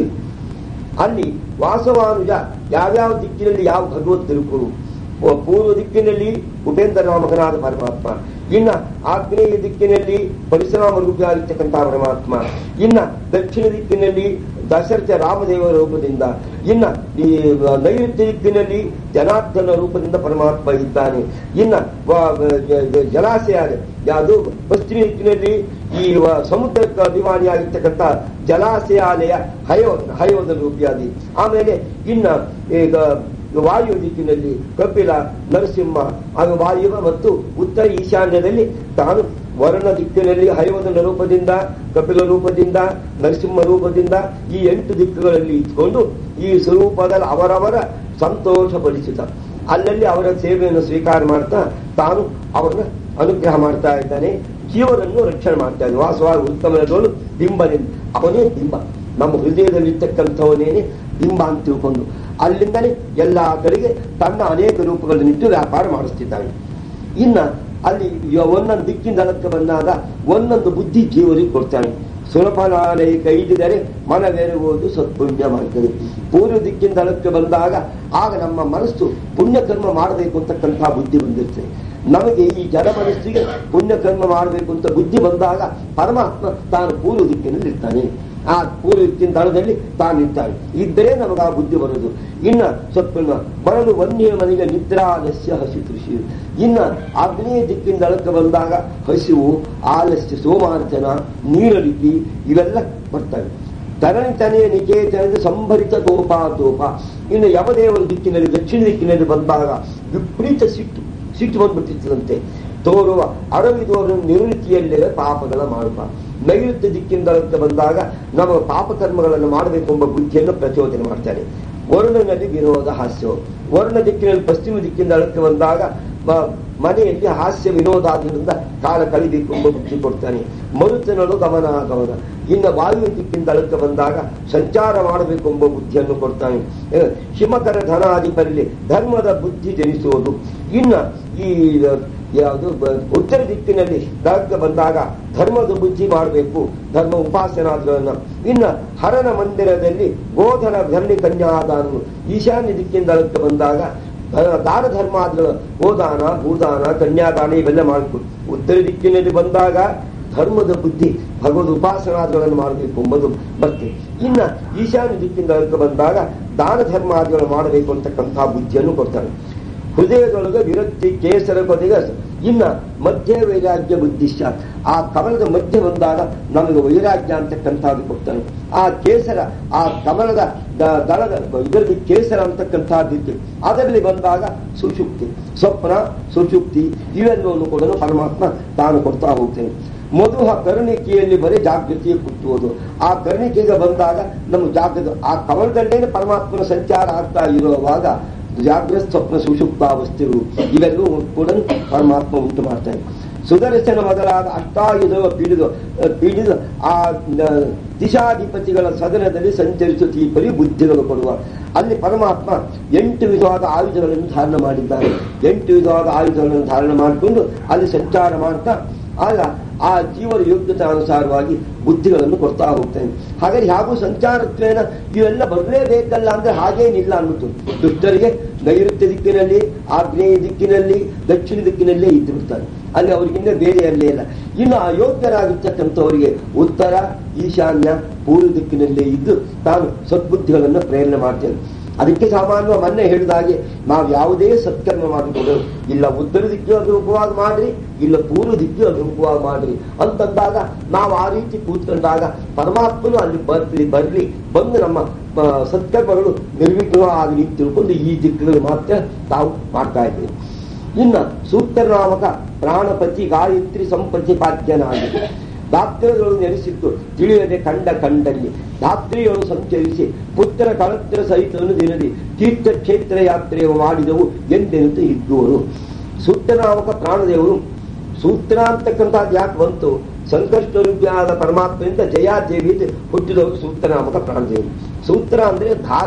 ಅಲ್ಲಿ ವಾಸವಾನುಜ ಯಾವ್ಯಾವ ದಿಕ್ಕಿನಲ್ಲಿ ಯಾವ ಭಗವತ್ ತಿರುಕುರು ಪೂರ್ವ ದಿಕ್ಕಿನಲ್ಲಿ ಉಪೇಂದ್ರ ನಾಮಕನಾದ ಪರಮಾತ್ಮ ಇನ್ನ ಆಗ್ನೇಯ ದಿಕ್ಕಿನಲ್ಲಿ ಪರಶುರಾಮ ರೂಪಿಯಾಗಿರ್ತಕ್ಕಂಥ ಪರಮಾತ್ಮ ಇನ್ನ ದಕ್ಷಿಣ ದಿಕ್ಕಿನಲ್ಲಿ ದಶರಥ ರಾಮದೇವರ ರೂಪದಿಂದ ಇನ್ನ ಈ ನೈಋತ್ಯ ದಿಕ್ಕಿನಲ್ಲಿ ಜನಾರ್ದನ ರೂಪದಿಂದ ಪರಮಾತ್ಮ ಇದ್ದಾನೆ ಇನ್ನ ವ- ಜ- ಜ- ಜಲಾಶಯ ಯಾವುದು ಪಶ್ಚಿಮ ದಿಕ್ಕಿನಲ್ಲಿ ಈ ವ- ಸಮುದ್ರಕ್ಕೆ ಅಭಿಮಾನಿಯಾಗಿರ್ತಕ್ಕಂಥ ಜಲಾಶಯಾಲಯ ಹಯೋಧನ ಹಯೋಧನ ರೂಪಿಯಾದಿ ಆಮೇಲೆ ಇನ್ನ ಈಗ ವಾಯು ದಿಕ್ಕಿನಲ್ಲಿ ಕಪಿಲ ನರಸಿಂಹ ಹಾಗೂ ವಾಯುವ ಮತ್ತು ಉತ್ತರ ಈಶಾನ್ಯದಲ್ಲಿ ತಾನು ವರುಣ ದಿಕ್ಕಿನಲ್ಲಿ ಹರಿವದನ ರೂಪದಿಂದ ಕಪಿಲ ರೂಪದಿಂದ ನರಸಿಂಹ ರೂಪದಿಂದ ಈ ಎಂಟು ದಿಕ್ಕುಗಳಲ್ಲಿ ಇಟ್ಕೊಂಡು ಈ ಸ್ವರೂಪದಲ್ಲಿ ಅವರವರ ಸಂತೋಷಪಡಿಸಿದ ಅಲ್ಲಲ್ಲಿ ಅವರ ಸೇವೆಯನ್ನು ಸ್ವೀಕಾರ ಮಾಡ್ತಾ ತಾನು ಅವರನ್ನ ಅನುಗ್ರಹ ಮಾಡ್ತಾ ಇದ್ದಾನೆ ಜೀವನನ್ನು ರಕ್ಷಣೆ ಮಾಡ್ತಾ ಇದ್ದಾನೆ ವಾಸವಾಗಿ ಉತ್ತಮನದೋಳು ಬಿಂಬನಿಂದ ಅವನೇ ಬಿಂಬ ನಮ್ಮ ಹೃದಯದಲ್ಲಿರ್ತಕ್ಕಂಥವನೇನೆ ಬಿಂಬ ಅಂತ ತಿಳ್ಕೊಂಡು ಅಲ್ಲಿಂದಲೇ ಎಲ್ಲಾ ಕಡೆಗೆ ತನ್ನ ಅನೇಕ ರೂಪಗಳನ್ನಿಟ್ಟು ವ್ಯಾಪಾರ ಮಾಡಿಸ್ತಿದ್ದಾನೆ ಇನ್ನ ಅಲ್ಲಿ ಯ- ಒಂದೊಂದು ದಿಕ್ಕಿಂದ ಅದಕ್ಕೆ ಬಂದಾಗ ಒಂದೊಂದು ಬುದ್ಧಿ ಜೀವರಿಗೆ ಕೊಡ್ತಾನೆ ಸುಲಭನಾಲಯ ಕೈದಿದರೆ ಮನವೆರುವುದು ಸತ್ಪುಣ್ಯ ಮಾಡ್ತದೆ ಪೂರ್ವ ದಿಕ್ಕಿಂದ ಅದಕ್ಕೆ ಬಂದಾಗ ಆಗ ನಮ್ಮ ಮನಸ್ಸು ಪುಣ್ಯಕರ್ಮ ಮಾಡಬೇಕು ಅಂತಕ್ಕಂಥ ಬುದ್ಧಿ ಬಂದಿರ್ತದೆ ನಮಗೆ ಈ ಜಡ ಮನಸ್ಸಿಗೆ ಪುಣ್ಯಕರ್ಮ ಮಾಡಬೇಕು ಅಂತ ಬುದ್ಧಿ ಬಂದಾಗ ಪರಮಾತ್ಮ ತಾನು ಪೂರ್ವ ದಿಕ್ಕಿನಲ್ಲಿ ಇರ್ತಾನೆ ಆ ಪೂರ್ವ ದಿಕ್ಕಿನ ದಳದಲ್ಲಿ ತಾನಿರ್ತಾನೆ ಇದ್ದರೆ ನಮಗೆ ಆ ಬುದ್ಧಿ ಬರೋದು ಇನ್ನ ಸ್ವಲ್ಪ ಬರಲು ವನ್ಯ ಮನೆಗೆ ನಿದ್ರಾಲಸ್ಯ ಹಸಿ ಕೃಷಿ ಇನ್ನ ಆಗ್ನೇಯ ದಿಕ್ಕಿನ ದಳಕ್ಕೆ ಬಂದಾಗ ಹಸಿವು ಆಲಸ್ಯ ಸೋಮಾರ್ಜನ ನೀರಳಿಕೆ ಇವೆಲ್ಲ ಬರ್ತವೆ ತರಣಿತನೆಯ ನಿಕೇತನದ ಸಂಭರಿತ ತೋಪಾತೋಪ ಇನ್ನು ಯಮದೇವರ ದಿಕ್ಕಿನಲ್ಲಿ ದಕ್ಷಿಣ ದಿಕ್ಕಿನಲ್ಲಿ ಬಂದಾಗ ವಿಪರೀತ ಸಿಟ್ಟು ಸಿಟ್ಟು ಬಂದ್ಬಿಟ್ಟಿರ್ತದಂತೆ ತೋರುವ ಅಡವಿದೋರು ನಿವೃತ್ತಿಯಲ್ಲೇ ಪಾಪಗಳ ಮಾಡುವ ನೈಋತ್ಯ ದಿಕ್ಕಿಂದ ಅಂತ ಬಂದಾಗ ನಮ್ಮ ಪಾಪಕರ್ಮಗಳನ್ನು ಮಾಡಬೇಕು ಎಂಬ ಬುದ್ಧಿಯನ್ನು ಪ್ರಚೋದನೆ ಮಾಡ್ತಾನೆ ವರುಣನಲ್ಲಿ ವಿರೋಧ ಹಾಸ್ಯ ವರುಣ ದಿಕ್ಕಿನಲ್ಲಿ ಪಶ್ಚಿಮ ದಿಕ್ಕಿಂದ ಅಳಕ್ಕೆ ಬಂದಾಗ ಮ- ಮನೆಯಲ್ಲಿ ಹಾಸ್ಯ ವಿರೋಧಾದ್ರಿಂದ ಕಾಲ ಕಳಿಬೇಕು ಎಂಬ ಬುದ್ಧಿ ಕೊಡ್ತಾನೆ ಮರುತನಲು ಗಮನ ಗಮನ ಇನ್ನು ವಾಯು ದಿಕ್ಕಿಂದ ಅಳಕ್ಕೆ ಬಂದಾಗ ಸಂಚಾರ ಮಾಡಬೇಕು ಎಂಬ ಬುದ್ಧಿಯನ್ನು ಕೊಡ್ತಾನೆ ಏ, ಹಿಮಕರ ಧನಾಧಿಪರಲ್ಲಿ ಧರ್ಮದ ಬುದ್ಧಿ ಜನಿಸುವುದು ಇನ್ನ ಈ ಯಾವುದು ಬ- ಉತ್ತರ ದಿಕ್ಕಿನಲ್ಲಿ ದಳಕ್ಕೆ ಬಂದಾಗ ಧರ್ಮದ ಬುದ್ಧಿ ಮಾಡಬೇಕು ಧರ್ಮ ಉಪಾಸನಾದಿಗಳನ್ನ ಇನ್ನ ಹರನ ಮಂದಿರದಲ್ಲಿ ಗೋಧನ ಧರ್ಮಿ ಕನ್ಯಾದಾನವು ಈಶಾನ್ಯ ದಿಕ್ಕಿಂದ ದಳಕ್ಕೆ ಬಂದಾಗ ದ- ದಾನ ಧರ್ಮಾದಿಗಳು ಗೋದಾನ ಭೂದಾನ ಕನ್ಯಾದಾನ ಇವೆಲ್ಲ ಮಾಡಬೇಕು ಉತ್ತರ ದಿಕ್ಕಿನಲ್ಲಿ ಬಂದಾಗ ಧರ್ಮದ ಬುದ್ಧಿ ಭಗವದ್ ಉಪಾಸನಾದಿಗಳನ್ನು ಮಾಡಬೇಕು ಎಂಬುದು ಬರ್ತದೆ ಇನ್ನ ಈಶಾನ್ಯ ದಿಕ್ಕಿಂದ ದಳಕ್ಕೆ ಬಂದಾಗ ದಾನ ಧರ್ಮಾದಿಗಳು ಮಾಡಬೇಕು ಅಂತಕ್ಕಂಥ ಬುದ್ಧಿಯನ್ನು ಕೊಡ್ತಾರೆ ಹೃದಯದೊಳಗೆ ವಿರಕ್ತಿ ಕೇಸರ ಕೊನೆಗೆ ಇನ್ನ ಮಧ್ಯ ವೈರಾಗ್ಯ ಬುದ್ಧಿಶ್ಚ ಆ ಕಮಲದ ಮಧ್ಯೆ ಬಂದಾಗ ನಮಗೆ ವೈರಾಗ್ಯ ಅಂತಕ್ಕಂಥದ್ದು ಕೊಡ್ತಾನೆ ಆ ಕೇಸರ ಆ ಕಮಲದ ದ- ದಳದ ಇದರಲ್ಲಿ ಕೇಸರ ಅಂತಕ್ಕಂಥದ್ದಿತ್ತು ಅದರಲ್ಲಿ ಬಂದಾಗ ಸುಷುಪ್ತಿ ಸ್ವಪ್ನ ಸುಷುಪ್ತಿ ಇವೆಲ್ಲವನ್ನು ಕೂಡ ಪರಮಾತ್ಮ ತಾನು ಕೊಡ್ತಾ ಹೋಗ್ತೇನೆ ಮಧುಹ ಕರುಣಿಕೆಯಲ್ಲಿ ಬರೀ ಜಾಗೃತಿಯ ಕುಟ್ಟುವುದು ಆ ಕರುಣಿಕೆಗೆ ಬಂದಾಗ ನಮ್ಮ ಜಾಗೃತ ಆ ಕಮಲದಲ್ಲೇನೆ ಪರಮಾತ್ಮನ ಸಂಚಾರ ಆಗ್ತಾ ಇರುವಾಗ ಜಾಗ್ರತ್ ಸ್ವಪ್ನ ಸುಷುಪ್ತಾವಸ್ಥೆಗಳು ಇವೆಲ್ಲವೂ ಕೂಡ ಪರಮಾತ್ಮ ಉಂಟು ಮಾಡ್ತಾನೆ ಸುದರ್ಶನ ಮೊದಲಾದ ಅಷ್ಟಾಯುಧ ಪೀಡಿದ ಪೀಡಿದ ಆ ನ- ದಿಶಾಧಿಪತಿಗಳ ಸದನದಲ್ಲಿ ಸಂಚರಿಸುತ್ತ ಈ ಪರಿ ಬುದ್ಧಿಗಳು ಕೊಡುವ ಅಲ್ಲಿ ಪರಮಾತ್ಮ ಎಂಟು ವಿಧವಾದ ಆಯುಧಗಳನ್ನು ಧಾರಣ ಮಾಡಿದ್ದಾನೆ ಎಂಟು ವಿಧವಾದ ಆಯುಧಗಳನ್ನು ಧಾರಣ ಮಾಡಿಕೊಂಡು ಅಲ್ಲಿ ಸಂಚಾರ ಮಾಡ್ತಾ ಆಗ ಆ ಜೀವನ ಯೋಗ್ಯತೆ ಅನುಸಾರವಾಗಿ ಬುದ್ಧಿಗಳನ್ನು ಕೊಡ್ತಾ ಹೋಗ್ತಾನೆ ಹಾಗಾಗಿ ಹಾಗೂ ಸಂಚಾರತ್ವೇನ ಇವೆಲ್ಲ ಬರಲೇಬೇಕಲ್ಲ ಅಂದ್ರೆ ಹಾಗೇನಿಲ್ಲ ಅನ್ನಿತು ದುಷ್ಟರಿಗೆ ನೈಋತ್ಯ ದಿಕ್ಕಿನಲ್ಲಿ ಆಗ್ನೇಯ ದಿಕ್ಕಿನಲ್ಲಿ ದಕ್ಷಿಣ ದಿಕ್ಕಿನಲ್ಲೇ ಇದ್ದು ಬಿಡ್ತಾರೆ ಅಲ್ಲಿ ಅವ್ರಿಗಿನ್ನ ಬೇರೆ ಅಲ್ಲೇ ಇಲ್ಲ ಇನ್ನು ಅಯೋಗ್ಯರಾಗಿರ್ತಕ್ಕಂಥವರಿಗೆ ಉತ್ತರ ಈಶಾನ್ಯ ಪೂರ್ವ ದಿಕ್ಕಿನಲ್ಲೇ ಇದ್ದು ತಾನು ಸದ್ಬುದ್ಧಿಗಳನ್ನು ಪ್ರೇರಣೆ ಮಾಡ್ತೇನೆ ಅದಕ್ಕೆ ಸಾಮಾನ್ಯ ಮೊನ್ನೆ ಹೇಳಿದಾಗೆ ನಾವು ಯಾವುದೇ ಸತ್ಕರ್ಮ ಮಾಡಿಕೊಂಡು ಇಲ್ಲ ಉತ್ತರ ದಿಕ್ಕಿಗೆ ಅಭಿಮುಖವಾಗಿ ಮಾಡ್ರಿ ಇಲ್ಲ ಪೂರ್ವ ದಿಕ್ಕಿಗೆ ಅಭಿಮುಖವಾಗಿ ಮಾಡ್ರಿ ಅಂತಂದಾಗ ನಾವು ಆ ರೀತಿ ಕೂತ್ಕೊಂಡಾಗ ಪರಮಾತ್ಮನು ಅಲ್ಲಿ ಬರ್ಲಿ ಬರ್ಲಿ ಬಂದು ನಮ್ಮ ಆ, ಸತ್ಕರ್ಮಗಳು ನಿರ್ವಿಘ್ನವಾಗಿ ತಿಳ್ಕೊಂಡು ಈ ದಿಕ್ಕುಗಳು ಮಾತ್ರ ತಾವು ಮಾಡ್ತಾ ಇದ್ದೀವಿ ಇನ್ನ ಸೂಕ್ತನಾಮಕ ಪ್ರಾಣಪತಿ ಗಾಯತ್ರಿ ಸಂಪ್ರತಿಪಾದ್ಯನಾಗಿದೆ ಧಾತ್ರಿಗಳು ನೆನೆಸಿದ್ದು ತಿಳಿಯದೆ ಕಂಡ ಕಂಡಲ್ಲಿ ಧಾತ್ರಿಗಳು ಸಂಚರಿಸಿ ಪುತ್ರ ಕಳತ್ರ ಸಹಿತವನ್ನು ದಿನದಿ ತೀರ್ಥಕ್ಷೇತ್ರ ಯಾತ್ರೆ ಮಾಡಿದವು ಎಂದೆಂತು ಇದ್ದುವರು ಸೂಕ್ತನಾಮಕ ಪ್ರಾಣದೇವರು ಸೂತ್ರ ಅಂತಕ್ಕಂಥದ್ದು ಯಾಕೆ ಬಂತು ಸಂಕಷ್ಟ ರೂಪಿಯಾದ ಪರಮಾತ್ಮನಿಂದ ಜಯಾದೇವಿ ಹುಟ್ಟಿದವರು ಸೂಕ್ತನಾಮಕ ಪ್ರಾಣದೇವರು ಸೂತ್ರ ಅಂದ್ರೆ ದಾರ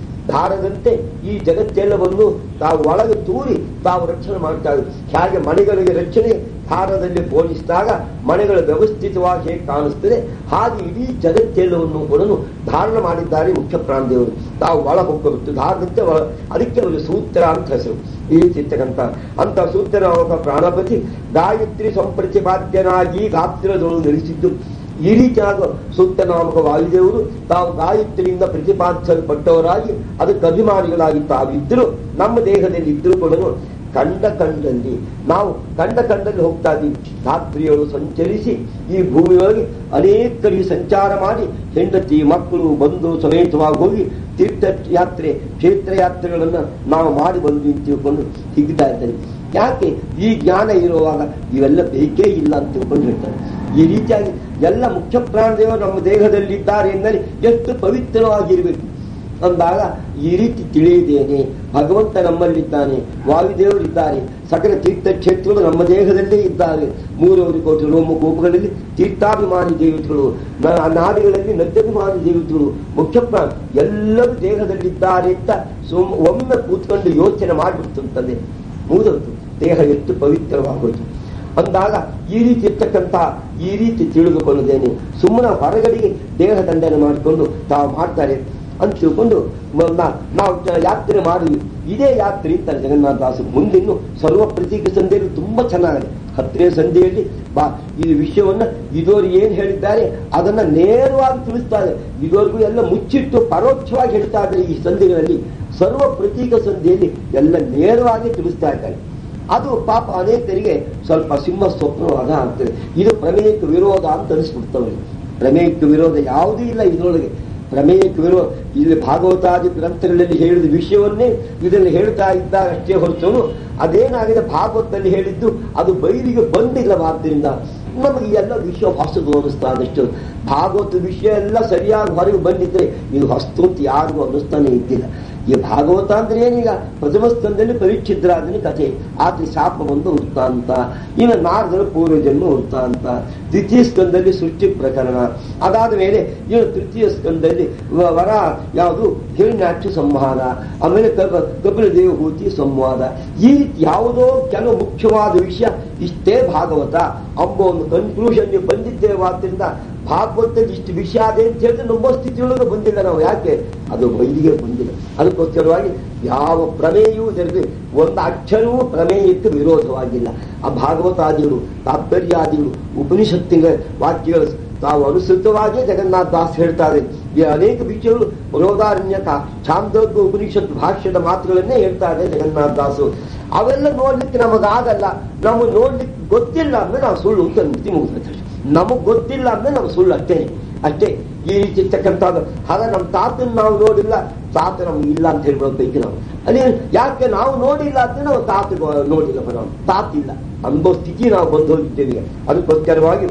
ದಾರದಂತೆ ಈ ಜಗತ್ತೆಲ್ಲವನ್ನು ತಾವು ಒಳಗೆ ತೂರಿ ತಾವು ರಕ್ಷಣೆ ಮಾಡ್ತಾ ಇದ್ರು ಹೇಗೆ ಮನೆಗಳಿಗೆ ರಕ್ಷಣೆ ದಾರದಲ್ಲಿ ಪೋಲಿಸಿದಾಗ ಮನೆಗಳು ವ್ಯವಸ್ಥಿತವಾಗಿ ಹೇಗೆ ಕಾಣಿಸ್ತದೆ ಹಾಗೆ ಇಡೀ ಜಗತ್ತೆಲ್ಲವನ್ನು ಕೂಡ ಧಾರಣ ಮಾಡಿದ್ದಾರೆ ಮುಖ್ಯ ಪ್ರಾಣದೇವರು ತಾವು ಒಳ ಹೋಗಬೇಕು ದಾರದಂತೆ ಒಳ ಅದಕ್ಕೆ ಅವರು ಸೂತ್ರ ಅಂತ ಹೆಸರು ಈ ರೀತಿ ಇರ್ತಕ್ಕಂಥ ಅಂತ ಸೂತ್ರ ಒಬ್ಬ ಪ್ರಾಣಪತಿ ಗಾಯತ್ರಿ ಸಂಪ್ರತಿಪಾದ್ಯನಾಗಿ ಗಾತ್ರದೊಳು ನೆಲೆಸಿದ್ದು ಈ ರೀತಿಯಾದ ಸೂಕ್ತ ನಾಮಕ ವಾಯುದೇವರು ತಾವು ಗಾಯತ್ರಿಯಿಂದ ಪ್ರತಿಪಾದಿಸಲ್ಪಟ್ಟವರಾಗಿ ಅದಕ್ಕೆ ಅಭಿಮಾನಿಗಳಾಗಿ ತಾವಿದ್ದರು ನಮ್ಮ ದೇಹದಲ್ಲಿ ಇದ್ದರೂ ಕೂಡ ಕಂಡ ಕಂಡಲ್ಲಿ ನಾವು ಕಂಡ ಕಂಡಲ್ಲಿ ಹೋಗ್ತಾ ಇದ್ದೀವಿ ಧಾತ್ರಿಯರು ಸಂಚರಿಸಿ ಈ ಭೂಮಿಯೊಳಗೆ ಅನೇಕ ಕಡೆಗೆ ಸಂಚಾರ ಮಾಡಿ ಹೆಂಡತಿ ಮಕ್ಕಳು ಬಂದು ಸಮೇತವಾಗಿ ಹೋಗಿ ತೀರ್ಥ ಯಾತ್ರೆ ಕ್ಷೇತ್ರ ಯಾತ್ರೆಗಳನ್ನ ನಾವು ಮಾಡಿ ಬಂದ್ವಿ ಅಂತ ತಿಳ್ಕೊಂಡು ಹಿಗ್ತಾ ಇದ್ದಾರೆ ಯಾಕೆ ಈ ಜ್ಞಾನ ಇರುವಾಗ ಇವೆಲ್ಲ ಬೇಕೇ ಇಲ್ಲ ಅಂತ ತಿಳ್ಕೊಂಡು ಹೇಳ್ತಾರೆ ಈ ರೀತಿಯಾಗಿ ಎಲ್ಲ ಮುಖ್ಯ ಪ್ರಾಣದೇವರು ನಮ್ಮ ದೇಹದಲ್ಲಿದ್ದಾರೆ ಎಂದರೆ ಎಷ್ಟು ಪವಿತ್ರವಾಗಿರಬೇಕು ಅಂದಾಗ ಈ ರೀತಿ ತಿಳಿಯಿದ್ದೇನೆ ಭಗವಂತ ನಮ್ಮಲ್ಲಿದ್ದಾನೆ ವಾಯುದೇವರಿದ್ದಾರೆ ಸಕಲ ತೀರ್ಥಕ್ಷೇತ್ರಗಳು ನಮ್ಮ ದೇಹದಲ್ಲೇ ಇದ್ದಾರೆ ಮೂರೂವರೆ ಕೋಟಿ ರೋಮ ಗೋಪುಗಳಲ್ಲಿ ತೀರ್ಥಾಭಿಮಾನಿ ದೇವತೆಗಳು ನ- ನಾಡಿಗಳಲ್ಲಿ ನದ್ಯಾಭಿಮಾನಿ ದೇವತೆಗಳು ಮುಖ್ಯ ಪ್ರಾಣ ಎಲ್ಲರೂ ದೇಹದಲ್ಲಿದ್ದಾರೆ ಅಂತ ಸುಮ್ ಒಮ್ಮೆ ಕೂತ್ಕೊಂಡು ಯೋಚನೆ ಮಾಡಿಬಿಡ್ತಂತಂದೆ ಮೂದತ್ತು ದೇಹ ಎಷ್ಟು ಪವಿತ್ರವಾಗೋಯ್ತು ಅಂದಾಗ ಈ ರೀತಿ ಇರ್ತಕ್ಕಂಥ ಈ ರೀತಿ ತಿಳಿದುಕೊಳ್ಳುತ್ತೇನೆ ಸುಮ್ಮನೆ ಹೊರಗಡೆಗೆ ದೇಹ ದಂಡನೆ ಮಾಡಿಕೊಂಡು ತಾವು ಮಾಡ್ತಾರೆ ಅಂತ ತಿಳ್ಕೊಂಡು ಮ- ನಾ- ನಾವು ಜ- ಯಾತ್ರೆ ಮಾಡಿದ್ವಿ ಇದೇ ಯಾತ್ರೆ ಅಂತ ಜಗನ್ನಾಥದಾಸರು ಮುಂದಿನ್ನು ಸರ್ವ ಪ್ರತೀಕ ಸಂಧಿಯಲ್ಲಿ ತುಂಬಾ ಚೆನ್ನಾಗಿದೆ ಹತ್ತನೇ ಸಂಧಿಯಲ್ಲಿ ಬಾ ಈ ವಿಷಯವನ್ನ ಇದುವರೆಗೆ ಏನ್ ಹೇಳಿದ್ದಾರೆ ಅದನ್ನ ನೇರವಾಗಿ ತಿಳಿಸ್ತಾರೆ ಇದುವರೆಗೂ ಎಲ್ಲ ಮುಚ್ಚಿಟ್ಟು ಪರೋಕ್ಷವಾಗಿ ಹೇಳ್ತಾ ಇದ್ದಾರೆ ಈ ಸಂಧಿಗಳಲ್ಲಿ ಸರ್ವ ಪ್ರತೀಕ ಸಂಧಿಯಲ್ಲಿ ಎಲ್ಲ ನೇರವಾಗಿ ತಿಳಿಸ್ತಾ ಇದ್ದಾರೆ ಅದು ಪಾಪ ಅನೇಕರಿಗೆ ಸ್ವಲ್ಪ ಸಿಂಹ ಸ್ವಪ್ನವಾದ ಆಗ್ತದೆ ಇದು ಪ್ರಮೇಯಕ್ಕೆ ವಿರೋಧ ಅಂತ ಅನಿಸ್ಬಿಡ್ತವೆ ಪ್ರಮೇಯಕ್ಕೆ ವಿರೋಧ ಯಾವುದೂ ಇಲ್ಲ ಇದರೊಳಗೆ ಪ್ರಮೇಯಕ್ಕೆ ವಿರೋಧ ಇಲ್ಲಿ ಭಾಗವತಾದಿ ಗ್ರಂಥಗಳಲ್ಲಿ ಹೇಳಿದ ವಿಷಯವನ್ನೇ ಇದನ್ನು ಹೇಳ್ತಾ ಇದ್ದಾಗ ಅಷ್ಟೇ ಹೊರತು ಅದೇನಾಗಿದೆ ಭಾಗವತದಲ್ಲಿ ಹೇಳಿದ್ದು ಅದು ಬೈಲಿಗೆ ಬಂದಿಲ್ಲವಾದ್ದರಿಂದ ನಮಗೆ ಈ ಎಲ್ಲ ವಿಷಯ ಹೊಸದು ಅನ್ನಿಸ್ತಾ ಅದಷ್ಟು ಭಾಗವತ ವಿಷಯ ಎಲ್ಲ ಸರಿಯಾಗಿ ಹೊರಗೆ ಬಂದಿದ್ರೆ ಇದು ಹೊಸ್ತು ಅಂತ ಯಾರಿಗೂ ಅನ್ನಿಸ್ತಾನೆ ಇದ್ದಿಲ್ಲ ಈ ಭಾಗವತ ಅಂದ್ರೆ ಏನೀಗ ಪ್ರಥಮ ಸ್ಕಂದಲ್ಲಿ ಪರೀಕ್ಷಿದ್ರಾದನಿ ಕಥೆ ಆದ್ರೆ ಶಾಪ ಬಂದು ವೃತ್ತಾಂತ ಇನ್ನು ನಾರದರ ಪೂರ್ವಜನ್ಮ ವೃತ್ತಾಂತ ದ್ವಿತೀಯ ಸ್ಕಂದಲ್ಲಿ ಸೃಷ್ಟಿ ಪ್ರಕರಣ ಅದಾದ ಮೇಲೆ ಇನ್ನು ತೃತೀಯ ಸ್ಕಂದಲ್ಲಿ ವ- ವರ ಯಾವುದು ಹಿರಣ್ಯಾಕ್ಷ ಸಂಹಾರ ಆಮೇಲೆ ಕಪ ಕಪಿಲ ದೇವಹೂತಿ ಸಂವಾದ ಈ ರೀತಿ ಯಾವುದೋ ಕೆಲವು ಮುಖ್ಯವಾದ ವಿಷಯ ಇಷ್ಟೇ ಭಾಗವತ ಅಂಬ ಒಂದು ಕನ್ಕ್ಲೂಷನ್ ಬಂದಿದ್ದೇವಾದ್ರಿಂದ ಭಾಗವತದಲ್ಲಿ ಇಷ್ಟು ವಿಷಯ ಅದೇ ಅಂತ ಹೇಳಿದ್ರೆ ನಮ್ಮ ಸ್ಥಿತಿಯೊಳಗೆ ಬಂದಿಲ್ಲ ನಾವು ಯಾಕೆ ಅದು ವೈದಿಗೆ ಬಂದಿಲ್ಲ ಅದಕ್ಕೋಸ್ಕರವಾಗಿ ಯಾವ ಪ್ರಮೇಯವೂ ಇದರಲ್ಲಿ ಒಂದು ಅಕ್ಷರವೂ ಪ್ರಮೇಯಕ್ಕೆ ವಿರೋಧವಾಗಿಲ್ಲ ಆ ಭಾಗವತಾದಿಗಳು ತಾತ್ಪರ್ಯಾದಿಗಳು ಉಪನಿಷತ್ತಿನ ವಾಕ್ಯಗಳು ತಾವು ಅನುಸೃತವಾಗಿ ಜಗನ್ನಾಥ ದಾಸ್ ಹೇಳ್ತಾರೆ ಈ ಅನೇಕ ವಿಷಯಗಳು ಬರೋದಾರಣ್ಯಕ ಛಾಂದೋಗ್ಯ ಉಪನಿಷತ್ ಭಾಷ್ಯದ ಮಾತುಗಳನ್ನೇ ಹೇಳ್ತಾರೆ ಜಗನ್ನಾಥ ದಾಸು ಅವೆಲ್ಲ ನೋಡ್ಲಿಕ್ಕೆ ನಮಗಾಗಲ್ಲ ನಮಗೆ ನೋಡ್ಲಿಕ್ಕೆ ಗೊತ್ತಿಲ್ಲ ಅಂದ್ರೆ ನಾವು ಸುಳ್ಳು ಅಂತ ಮಿತಿ ಮುಗಿದ ನಮಗ್ ಗೊತ್ತಿಲ್ಲ ಅಂದ್ರೆ ನಾವು ಸುಳ್ಳು ಅಷ್ಟೇ ಅಷ್ಟೇ ಈ ರೀತಿ ಇರ್ತಕ್ಕಂಥದ್ದು ಆಗ ನಮ್ಮ ತಾತನ್ ನಾವು ನೋಡಿಲ್ಲ ತಾತ ನಮ್ಗೆ ಇಲ್ಲ ಅಂತ ಹೇಳ್ಬೇಕು ನಾವು ಅದೇ ಯಾಕೆ ನಾವು ನೋಡಿಲ್ಲ ಅಂದ್ರೆ ನಾವು ತಾತ ನೋಡಿಲ್ಲ ನಾವು ತಾತಿಲ್ಲ ಅನುಭವ ಸ್ಥಿತಿ ನಾವು ಬಂದು ಹೋಗಿದ್ದೇವೆ ಅದಕ್ಕೋಸ್ಕರವಾಗಿ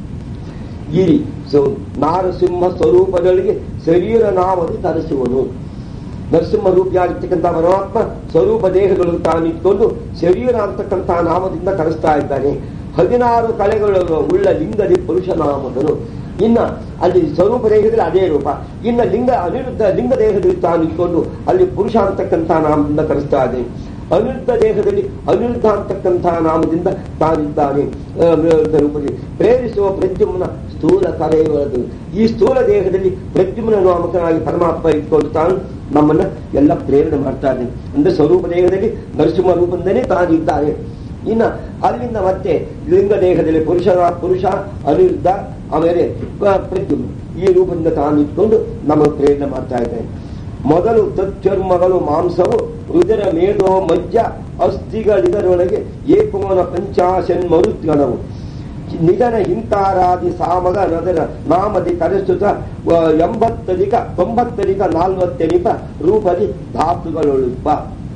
ಈ ಸೊ ನಾರಸಿಂಹ ಸ್ವರೂಪಗಳಿಗೆ ಶರೀರ ನಾಮದು ತರಿಸುವನು ನರಸಿಂಹ ರೂಪಿಯಾಗಿರ್ತಕ್ಕಂಥ ಪರಮಾತ್ಮ ಸ್ವರೂಪ ದೇಹಗಳು ತಾನಿಟ್ಕೊಂಡು ಶರೀರ ಅಂತಕ್ಕಂಥ ನಾಮದಿಂದ ಕರೆಸ್ತಾ ಇದ್ದಾನೆ ಹದಿನಾರು ಕಲೆಗಳು ಉಳ್ಳ ಲಿಂಗದಿ ಪುರುಷ ನಾಮದನು ಇನ್ನ ಅಲ್ಲಿ ಸ್ವರೂಪ ದೇಹದಲ್ಲಿ ಅದೇ ರೂಪ ಇನ್ನ ಲಿಂಗ ಅನಿರುದ್ಧ ಲಿಂಗ ದೇಹದಲ್ಲಿ ತಾನಿಟ್ಕೊಂಡು ಅಲ್ಲಿ ಪುರುಷ ಅಂತಕ್ಕಂಥ ನಾಮದಿಂದ ಕರೆಸ್ತಾ ಇದ್ದಾನೆ ಅನಿರುದ್ಧ ದೇಹದಲ್ಲಿ ಅನಿರುದ್ಧ ಅಂತಕ್ಕಂಥ ನಾಮದಿಂದ ತಾನಿದ್ದಾನೆ ಆ, ವಿರುದ್ಧ ರೂಪದಲ್ಲಿ ಪ್ರೇರಿಸುವ ಪ್ರದ್ಯುಮ್ನ ಸ್ಥೂಲ ಕಲೆಯುವುದು ಈ ಸ್ಥೂಲ ದೇಹದಲ್ಲಿ ಪ್ರದ್ಯುಮ್ನ ನಾಮಕನಾಗಿ ಪರಮಾತ್ಮ ಇಟ್ಕೊಂಡು ತಾನು ನಮ್ಮನ್ನ ಎಲ್ಲ ಪ್ರೇರಣೆ ಮಾಡ್ತಾ ಇದ್ದಾನೆ ಅಂದ್ರೆ ಸ್ವರೂಪ ದೇಹದಲ್ಲಿ ನರಸಿಂಹ ರೂಪದಿಂದಲೇ ತಾನಿದ್ದಾನೆ ಇನ್ನ ಅಲ್ಲಿಂದ ಮತ್ತೆ ಲಿಂಗ ದೇಹದಲ್ಲಿ ಪುರುಷನ ಪುರುಷ ಅನಿರುದ್ಧ ಆಮೇಲೆ ಪ- ಪ್ರದ್ಯುಮ್ನ ಈ ರೂಪದಿಂದ ತಾನು ಇಟ್ಕೊಂಡು ನಮಗೆ ಪ್ರೇರಣೆ ಮಾಡ್ತಾ ಇದ್ದಾನೆ ಮೊದಲು ತಚ್ಚರ್ಮಗಳು ಮಾಂಸವು ರುದರ ಮೇಧೋ ಮಜ್ಜ ಅಸ್ಥಿಗಳಿದರೊಳಗೆ ಏಕೋನ ಪಂಚಾಶನ್ ಮರುದ್ಗಣವು ನಿಧನ ಹಿಂತಾರಾದಿ ಸಾಮಗ ನದರ ನಾಮದಿ ಕರೆಸುತ್ತ ವ- ಎಂಬತ್ತಧಿಕ ತೊಂಬತ್ತಧಿಕ ನಾಲ್ವತ್ತೆನಿಪ ರೂಪದಿ ಧಾತುಗಳೊಳುಪ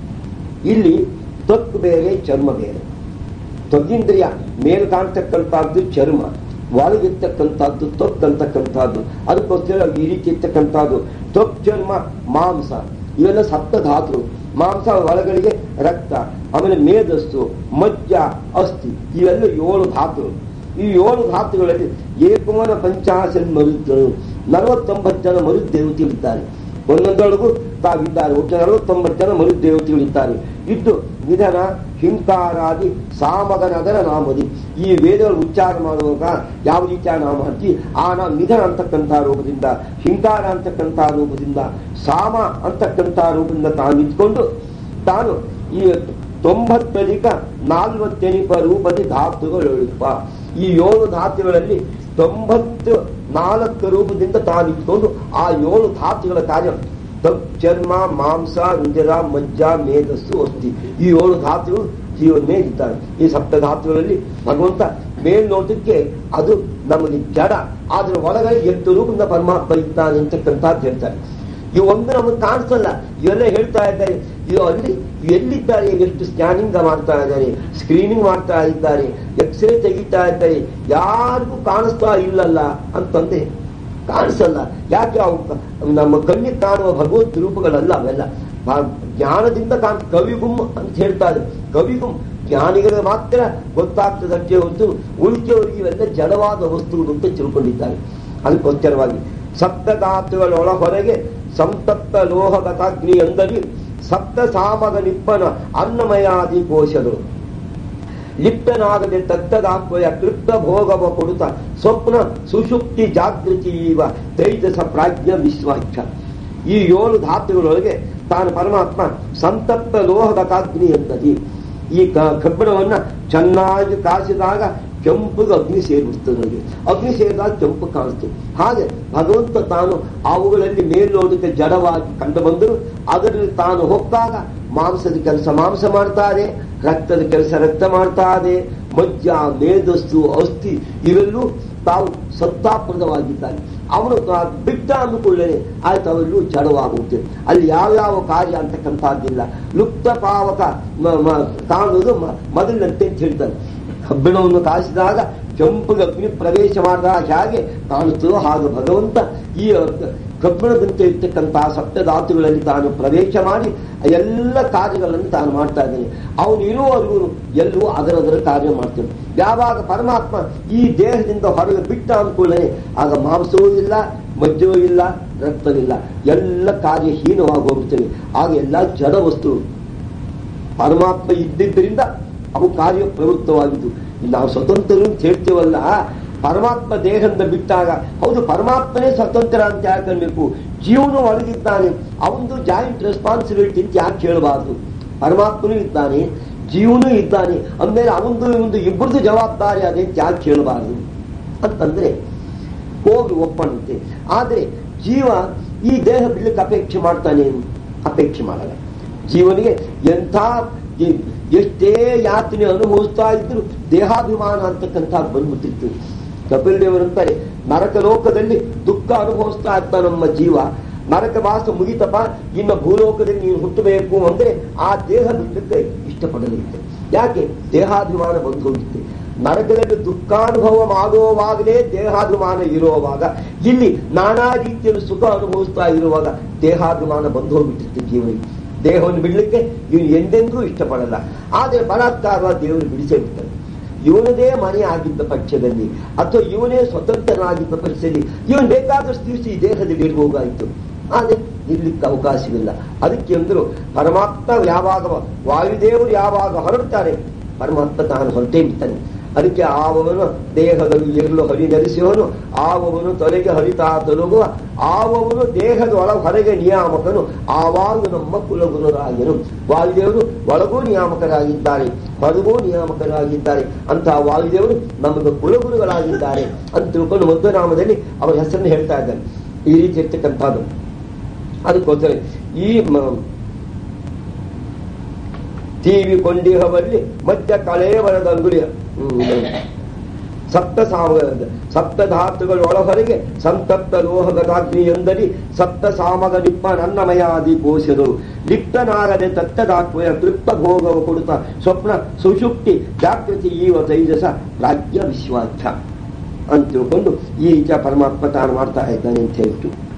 ಇಲ್ಲಿ ತ್ವಕ್ ಬೇರೆ ಚರ್ಮ ಬೇರೆ ತ್ವಗಿಂದ್ರಿಯ ಮೇಲ್ ಕಾಣ್ತಕ್ಕಂಥದ್ದು ಚರ್ಮ ಒಳಗಿರ್ತಕ್ಕಂಥದ್ದು ತ್ವಕ್ ಅಂತಕ್ಕಂಥದ್ದು ಅದಕ್ಕೋಸ್ಕರ ಈ ರೀತಿ ಇರ್ತಕ್ಕಂಥದ್ದು ತ್ವಕ್ ಚರ್ಮ ಮಾಂಸ ಇವೆಲ್ಲ ಸಪ್ತ ಧಾತು ಮಾಂಸ ಒಳಗಡೆಗೆ ರಕ್ತ ಆಮೇಲೆ ಮೇಧಸ್ಸು ಮಜ್ಜ ಅಸ್ಥಿ ಇವೆಲ್ಲ ಏಳು ಧಾತುಗಳು ಈ ಏಳು ಧಾತುಗಳಲ್ಲಿ ಏಕಮನ ಪಂಚಾಶನ್ ಮರುದ್ದರು ನಲವತ್ತೊಂಬತ್ತು ಜನ ಮರುದೇವತೆಗಳಿದ್ದಾರೆ ಒಂದೊಂದೊಳಗೂ ತಾವಿದ್ದಾರೆ ಒಟ್ಟು ನಲವತ್ತೊಂಬತ್ತು ಜನ ಮರುದೇವತೆಗಳಿದ್ದಾರೆ ಇದ್ದು ನಿಧನ ಹಿಂಕಾರಾದಿ ಸಾಮಗನದರ ನಾಮದಿ ಈ ವೇದಗಳು ಉಚ್ಚಾರ ಮಾಡುವಾಗ ಯಾವ ರೀತಿಯ ನಾಮ ಹಚ್ಚಿ ಆ ನಾ ನಿಧನ ಅಂತಕ್ಕಂಥ ರೂಪದಿಂದ ಹಿಂಕಾರ ಅಂತಕ್ಕಂಥ ರೂಪದಿಂದ ಸಾಮ ಅಂತಕ್ಕಂಥ ರೂಪದಿಂದ ತಾನು ನಿಂತ್ಕೊಂಡು ತಾನು ಈ ತೊಂಬತ್ತಧಿಕ ನಾಲ್ವತ್ತೆನಿಪ ರೂಪದಿ ಧಾತುಗಳುಪ ಈ ಏಳು ಧಾತುಗಳಲ್ಲಿ ತೊಂಬತ್ತು ನಾಲ್ಕು ರೂಪದಿಂದ ತಾನು ಇಟ್ಕೊಂಡು ಆ ಏಳು ಧಾತುಗಳ ಕಾರ್ಯ ತಪ್ ಚರ್ಮ ಮಾಂಸ ರುದಿರ ಮಜ್ಜ ಮೇಧಸ್ಸು ಅಸ್ಥಿ ಈ ಏಳು ಧಾತುಗಳು ಜೀವನ ಮೇಲೆ ಇದ್ದಾರೆ ಈ ಸಪ್ತ ಧಾತುಗಳಲ್ಲಿ ಭಗವಂತ ಮೇಲ್ನೋಟಕ್ಕೆ ಅದು ನಮಗೆ ಜಡ ಆದ್ರೆ ಒಳಗಡೆ ಎಂಟು ರೂಪದಿಂದ ಪರಮಾತ್ಮ ಇದ್ದಾನೆ ಅಂತಕ್ಕಂಥದ್ದು ಹೇಳ್ತಾರೆ ಇವು ಒಂದು ನಮಗೆ ಕಾಣಿಸಲ್ಲ ಇವೆಲ್ಲ ಹೇಳ್ತಾ ಇದ್ದಾರೆ ಇದು ಅಲ್ಲಿ ಎಲ್ಲಿದ್ದಾರೆ ಎಷ್ಟು ಸ್ಕ್ಯಾನಿಂಗ್ ಮಾಡ್ತಾ ಇದ್ದಾರೆ ಸ್ಕ್ರೀನಿಂಗ್ ಮಾಡ್ತಾ ಇದ್ದಾರೆ ಎಕ್ಸ್ರೇ ತೆಗಿತಾ ಇದ್ದಾರೆ ಯಾರಿಗೂ ಕಾಣಿಸ್ತಾ ಇಲ್ಲಲ್ಲ ಅಂತಂದ್ರೆ ಕಾಣಿಸಲ್ಲ ಯಾಕೆ ಅವು ಕ- ನಮ್ಮ ಕಣ್ಣಿಗೆ ಕಾಣುವ ಭಗವತ್ ರೂಪಗಳಲ್ಲ ಅವೆಲ್ಲ ಬಾ- ಜ್ಞಾನದಿಂದ ಕಾಣ್ ಕವಿಗುಮ್ ಅಂತ ಹೇಳ್ತಾರೆ ಕವಿಗುಮ್ ಜ್ಞಾನಿಗಳಿಗೆ ಮಾತ್ರ ಗೊತ್ತಾಗ್ತದಂತೆ ಹೊರತು ಉಳಿಕೆಯವರಿಗೆ ಇವೆಲ್ಲ ಜಡವಾದ ವಸ್ತುಗಳು ಅಂತ ತಿಳ್ಕೊಂಡಿದ್ದಾರೆ ಅದಕ್ಕೋಸ್ಕರವಾಗಿ ಸಪ್ತಧಾತುಗಳೊಳ ಹೊರಗೆ ಸಂತಪ್ತ ಲೋಹಗತಾಗ್ನಿ ಎಂದಲ್ಲಿ ಸಪ್ತ ಸಾಮಗ ನಿಪ್ಪನ ಅನ್ನಮಯಾದಿ ಕೋಶಗಳು ಲಿಪ್ತನಾಗದೆ ತತ್ತದಾತ್ಮಯ ಕೃಪ್ತ ಭೋಗವ ಕೊಡುತ್ತ ಸ್ವಪ್ನ ಸುಷುಪ್ತಿ ಜಾಗೃತಿ ಇವ ತೈಜಸ ಪ್ರಾಜ್ಞ ವಿಶ್ವಾಚ್ಛ ಈ ಏಳು ಧಾತುಗಳೊಳಗೆ ತಾನು ಪರಮಾತ್ಮ ಸಂತಪ್ತ ಲೋಹಗತಾಗ್ನಿ ಎಂದದಿ ಈ ಕ- ಕಬ್ಬಿಣವನ್ನ ಚೆನ್ನಾಗಿ ಕಾಸಿದಾಗ ಕೆಂಪುಗೆ ಅಗ್ನಿ ಸೇರಿಬಿಡ್ತದೆ ನನಗೆ ಅಗ್ನಿ ಸೇರಿದಾಗ ಕೆಂಪು ಕಾಣಿಸ್ತದೆ ಹಾಗೆ ಭಗವಂತ ತಾನು ಅವುಗಳಲ್ಲಿ ಮೇಲ್ನೋಟಕ್ಕೆ ಜಡವಾಗಿ ಕಂಡು ಬಂದರು ಅದರಲ್ಲಿ ತಾನು ಹೋಗ್ದಾಗ ಮಾಂಸದ ಕೆಲಸ ಮಾಂಸ ಮಾಡ್ತಾರೆ ರಕ್ತದ ಕೆಲಸ ರಕ್ತ ಮಾಡ್ತಾರೆ ಮಜ್ಜ ಮೇಧಸ್ಸು ಅಸ್ಥಿ ಇವೆಲ್ಲೂ ತಾವು ಸತ್ತಾಪ್ರದವಾಗಿದ್ದಾರೆ ಅವನು ತಾ- ಬಿಟ್ಟ ಅಂದುಕೊಳ್ಳೇ ಆಯ್ತು ಅವೆಲ್ಲೂ ಜಡವಾಗುತ್ತೆ ಅಲ್ಲಿ ಯಾವ್ಯಾವ ಕಾರ್ಯ ಅಂತಕ್ಕಂಥದ್ದಿಲ್ಲ ಲುಪ್ತ ಪಾವಕ ಮ- ಮ- ಕಾಣುವುದು ಮ- ಮೊದಲಿನಂತೆ ಅಂತ ಹೇಳ್ತಾರೆ ಕಬ್ಬಿಣವನ್ನು ಕಾಸಿದಾಗ ಕೆಂಪುಗೆ ಅಗ್ನಿ ಪ್ರವೇಶ ಮಾಡಿದಾಗ ಹೇಗೆ ಕಾಣುತ್ತದೋ ಹಾಗೆ ಭಗವಂತ ಈ ಕಬ್ಬಿಣದಂತೆ ಇರ್ತಕ್ಕಂತಹ ಸಪ್ತಧಾತುಗಳಲ್ಲಿ ತಾನು ಪ್ರವೇಶ ಮಾಡಿ ಎಲ್ಲ ಕಾರ್ಯಗಳನ್ನು ತಾನು ಮಾಡ್ತಾ ಇದ್ದಾನೆ ಅವನು ಇರುವವರೆಗೂ ಎಲ್ಲವೂ ಅದರದರ ಕಾರ್ಯ ಮಾಡ್ತಾನೆ ಯಾವಾಗ ಪರಮಾತ್ಮ ಈ ದೇಹದಿಂದ ಹೊರಗೆ ಬಿಟ್ಟ ಅನುಕೂಲನೆ ಆಗ ಮಾಂಸವೂ ಇಲ್ಲ ಮಜ್ಜವೂ ಇಲ್ಲ ರಕ್ತವಿಲ್ಲ ಎಲ್ಲ ಕಾರ್ಯ ಹೀನವಾಗಿ ಹೋಗುತ್ತವೆ ಆಗ ಎಲ್ಲ ಜಡ ವಸ್ತು ಪರಮಾತ್ಮ ಇದ್ದಿದ್ದರಿಂದ ಅವು ಕಾರ್ಯ ಪ್ರವೃತ್ತವಾಗಿದ್ದು ನಾವು ಸ್ವತಂತ್ರರು ಅಂತ ಹೇಳ್ತೇವಲ್ಲ ಪರಮಾತ್ಮ ದೇಹದಿಂದ ಬಿಟ್ಟಾಗ ಹೌದು ಪರಮಾತ್ಮನೇ ಸ್ವತಂತ್ರ ಅಂತ ಯಾಕೆ ಅನ್ಬೇಕು ಜೀವನ ಒಳಗಿದ್ದಾನೆ ಅವನದು ಜಾಯಿಂಟ್ ರೆಸ್ಪಾನ್ಸಿಬಿಲಿಟಿ ಅಂತ ಯಾಕೆ ಹೇಳಬಾರ್ದು ಪರಮಾತ್ಮನೂ ಇದ್ದಾನೆ ಜೀವನೂ ಇದ್ದಾನೆ ಅಂದ್ಮೇಲೆ ಅವನದು ಒಂದು ಇಬ್ಬರದು ಜವಾಬ್ದಾರಿ ಅದೇ ಅಂತ ಯಾಕೆ ಹೇಳಬಾರ್ದು ಅಂತಂದ್ರೆ ಹೋಗಿ ಒಪ್ಪಣಂತೆ ಆದ್ರೆ ಜೀವ ಈ ದೇಹ ಬಿಡ್ಲಿಕ್ಕೆ ಅಪೇಕ್ಷೆ ಮಾಡ್ತಾನೆ ಅಪೇಕ್ಷೆ ಮಾಡಲ್ಲ ಜೀವನಿಗೆ ಎಂಥ ಎ- ಎಷ್ಟೇ ಯಾತನೆ ಅನುಭವಿಸ್ತಾ ಇದ್ರು ದೇಹಾಭಿಮಾನ ಅಂತಕ್ಕಂಥ ಬಂದ್ಬಿಟ್ಟಿತ್ತು ಕಪಿಲ್ ದೇವರಂತಾರೆ ನರಕ ಲೋಕದಲ್ಲಿ ದುಃಖ ಅನುಭವಿಸ್ತಾ ಇರ್ತ ನಮ್ಮ ಜೀವ ನರಕ ವಾಸ ಮುಗಿತಪ್ಪ ಇನ್ನು ಭೂಲೋಕದಲ್ಲಿ ನೀನು ಹುಟ್ಟಬೇಕು ಅಂದ್ರೆ ಆ ದೇಹ ಬಿಡ್ಲಿಕ್ಕೆ ಇಷ್ಟಪಡಲಿಕ್ಕೆ ಯಾಕೆ ದೇಹಾಭಿಮಾನ ಬಂದು ಹೋಗಿತ್ತೆ ನರಕದಲ್ಲಿ ದುಃಖಾನುಭವ ಮಾಡುವವಾಗಲೇ ದೇಹಾಭಿಮಾನ ಇರುವಾಗ ಇಲ್ಲಿ ನಾನಾ ರೀತಿಯಲ್ಲಿ ಸುಖ ಅನುಭವಿಸ್ತಾ ಇರುವಾಗ ದೇಹಾಭಿಮಾನ ಬಂದು ಹೋಗ್ಬಿಟ್ಟಿರುತ್ತೆ ಜೀವನಿಗೆ ದೇಹವನ್ನು ಬಿಡ್ಲಿಕ್ಕೆ ಇವನು ಎಂದೆಂದೂ ಇಷ್ಟಪಡಲ್ಲ ಆದರೆ ಬಲಾತ್ಕಾರವಾಗಿ ದೇವರು ಬಿಡಿಸೇ ಬಿಡ್ತಾನೆ ಇವನದೇ ಮನೆ ಆಗಿದ್ದ ಪಕ್ಷದಲ್ಲಿ ಅಥವಾ ಇವನೇ ಸ್ವತಂತ್ರನಾಗಿದ್ದ ಪಕ್ಷದಲ್ಲಿ ಇವನು ಬೇಕಾದಷ್ಟು ದಿವಸ ಈ ದೇಹದಲ್ಲಿ ಇರಬಹುದಾಯಿತು ಆದರೆ ಇರ್ಲಿಕ್ಕೆ ಅವಕಾಶವಿಲ್ಲ ಅದಕ್ಕೆ ಅಂದ್ರು ಪರಮಾತ್ಮ ಯಾವಾಗ ವಾಯುದೇವರು ಯಾವಾಗ ಹೊರಡ್ತಾರೆ ಪರಮಾತ್ಮ ತಾನು ಹೊರಟೇ ಬಿಡ್ತಾನೆ ಅದಕ್ಕೆ ಆವವನು ದೇಹದಲ್ಲಿ ಇರಲು ಹರಿಧರಿಸುವನು ಆವವನು ತೊಲೆಗೆ ಹರಿತಾ ತೊಲಗುವ ಆವವನು ದೇಹದ ಒಳ ಹೊರಗೆ ನಿಯಾಮಕನು ಆವಾಗ ನಮ್ಮ ಕುಲಗುಣರಾಗಿರು ವಾಯುದೇವರು ಒಳಗೂ ನಿಯಾಮಕರಾಗಿದ್ದಾರೆ ಹೊರಗೂ ನಿಯಾಮಕರಾಗಿದ್ದಾರೆ ಅಂತಹ ವಾಯುದೇವರು ನಮಗೆ ಕುಲಗುರುಗಳಾಗಿದ್ದಾರೆ ಅಂತ ತಿಳ್ಕೊಂಡು ಮಧ್ವನಾಮದಲ್ಲಿ ಅವರ ಹೆಸರನ್ನು ಹೇಳ್ತಾ ಇದ್ದಾರೆ ಈ ರೀತಿ ಇರ್ತಕ್ಕಂಥದ್ದು ಅದಕ್ಕೋಸ್ಕರ ಈ ಮ- ತೀವಿ ಕೊಂಡಿಹವಲ್ಲಿ ಮಧ್ಯ ಕಳೆಯವರದ ಅಂಗುಳಿಯ ಸಪ್ತ ಸಾಮ ಸಪ್ತ ಧಾತುಗಳು ಒಳಹೊರಗೆ ಸಂತಪ್ತ ಲೋಹಗದಾಗ್ನಿ ಎಂದರಿ ಸಪ್ತ ಸಾಮಗ ನಿಪ್ಪ ನನ್ನಮಯಾದಿ ಕೋಶರು ಲಿಪ್ತನಾಗದೆ ತತ್ತದಾತ್ಮಯ ತೃಪ್ತ ಭೋಗವ ಕೊಡುತ್ತ ಸ್ವಪ್ನ ಸುಷುಪ್ತಿ ಜಾಗೃತಿ ಈವ ತೈಜಸ ರಾಜ್ಯ ವಿಶ್ವಾಖ್ಯ ಅಂತ ತಿಳ್ಕೊಂಡು ಈ ರೀತಿಯ ಪರಮಾತ್ಮ ತಾನು ಮಾಡ್ತಾ ಇದ್ದಾನೆ ಅಂತ ಹೇಳ್ತು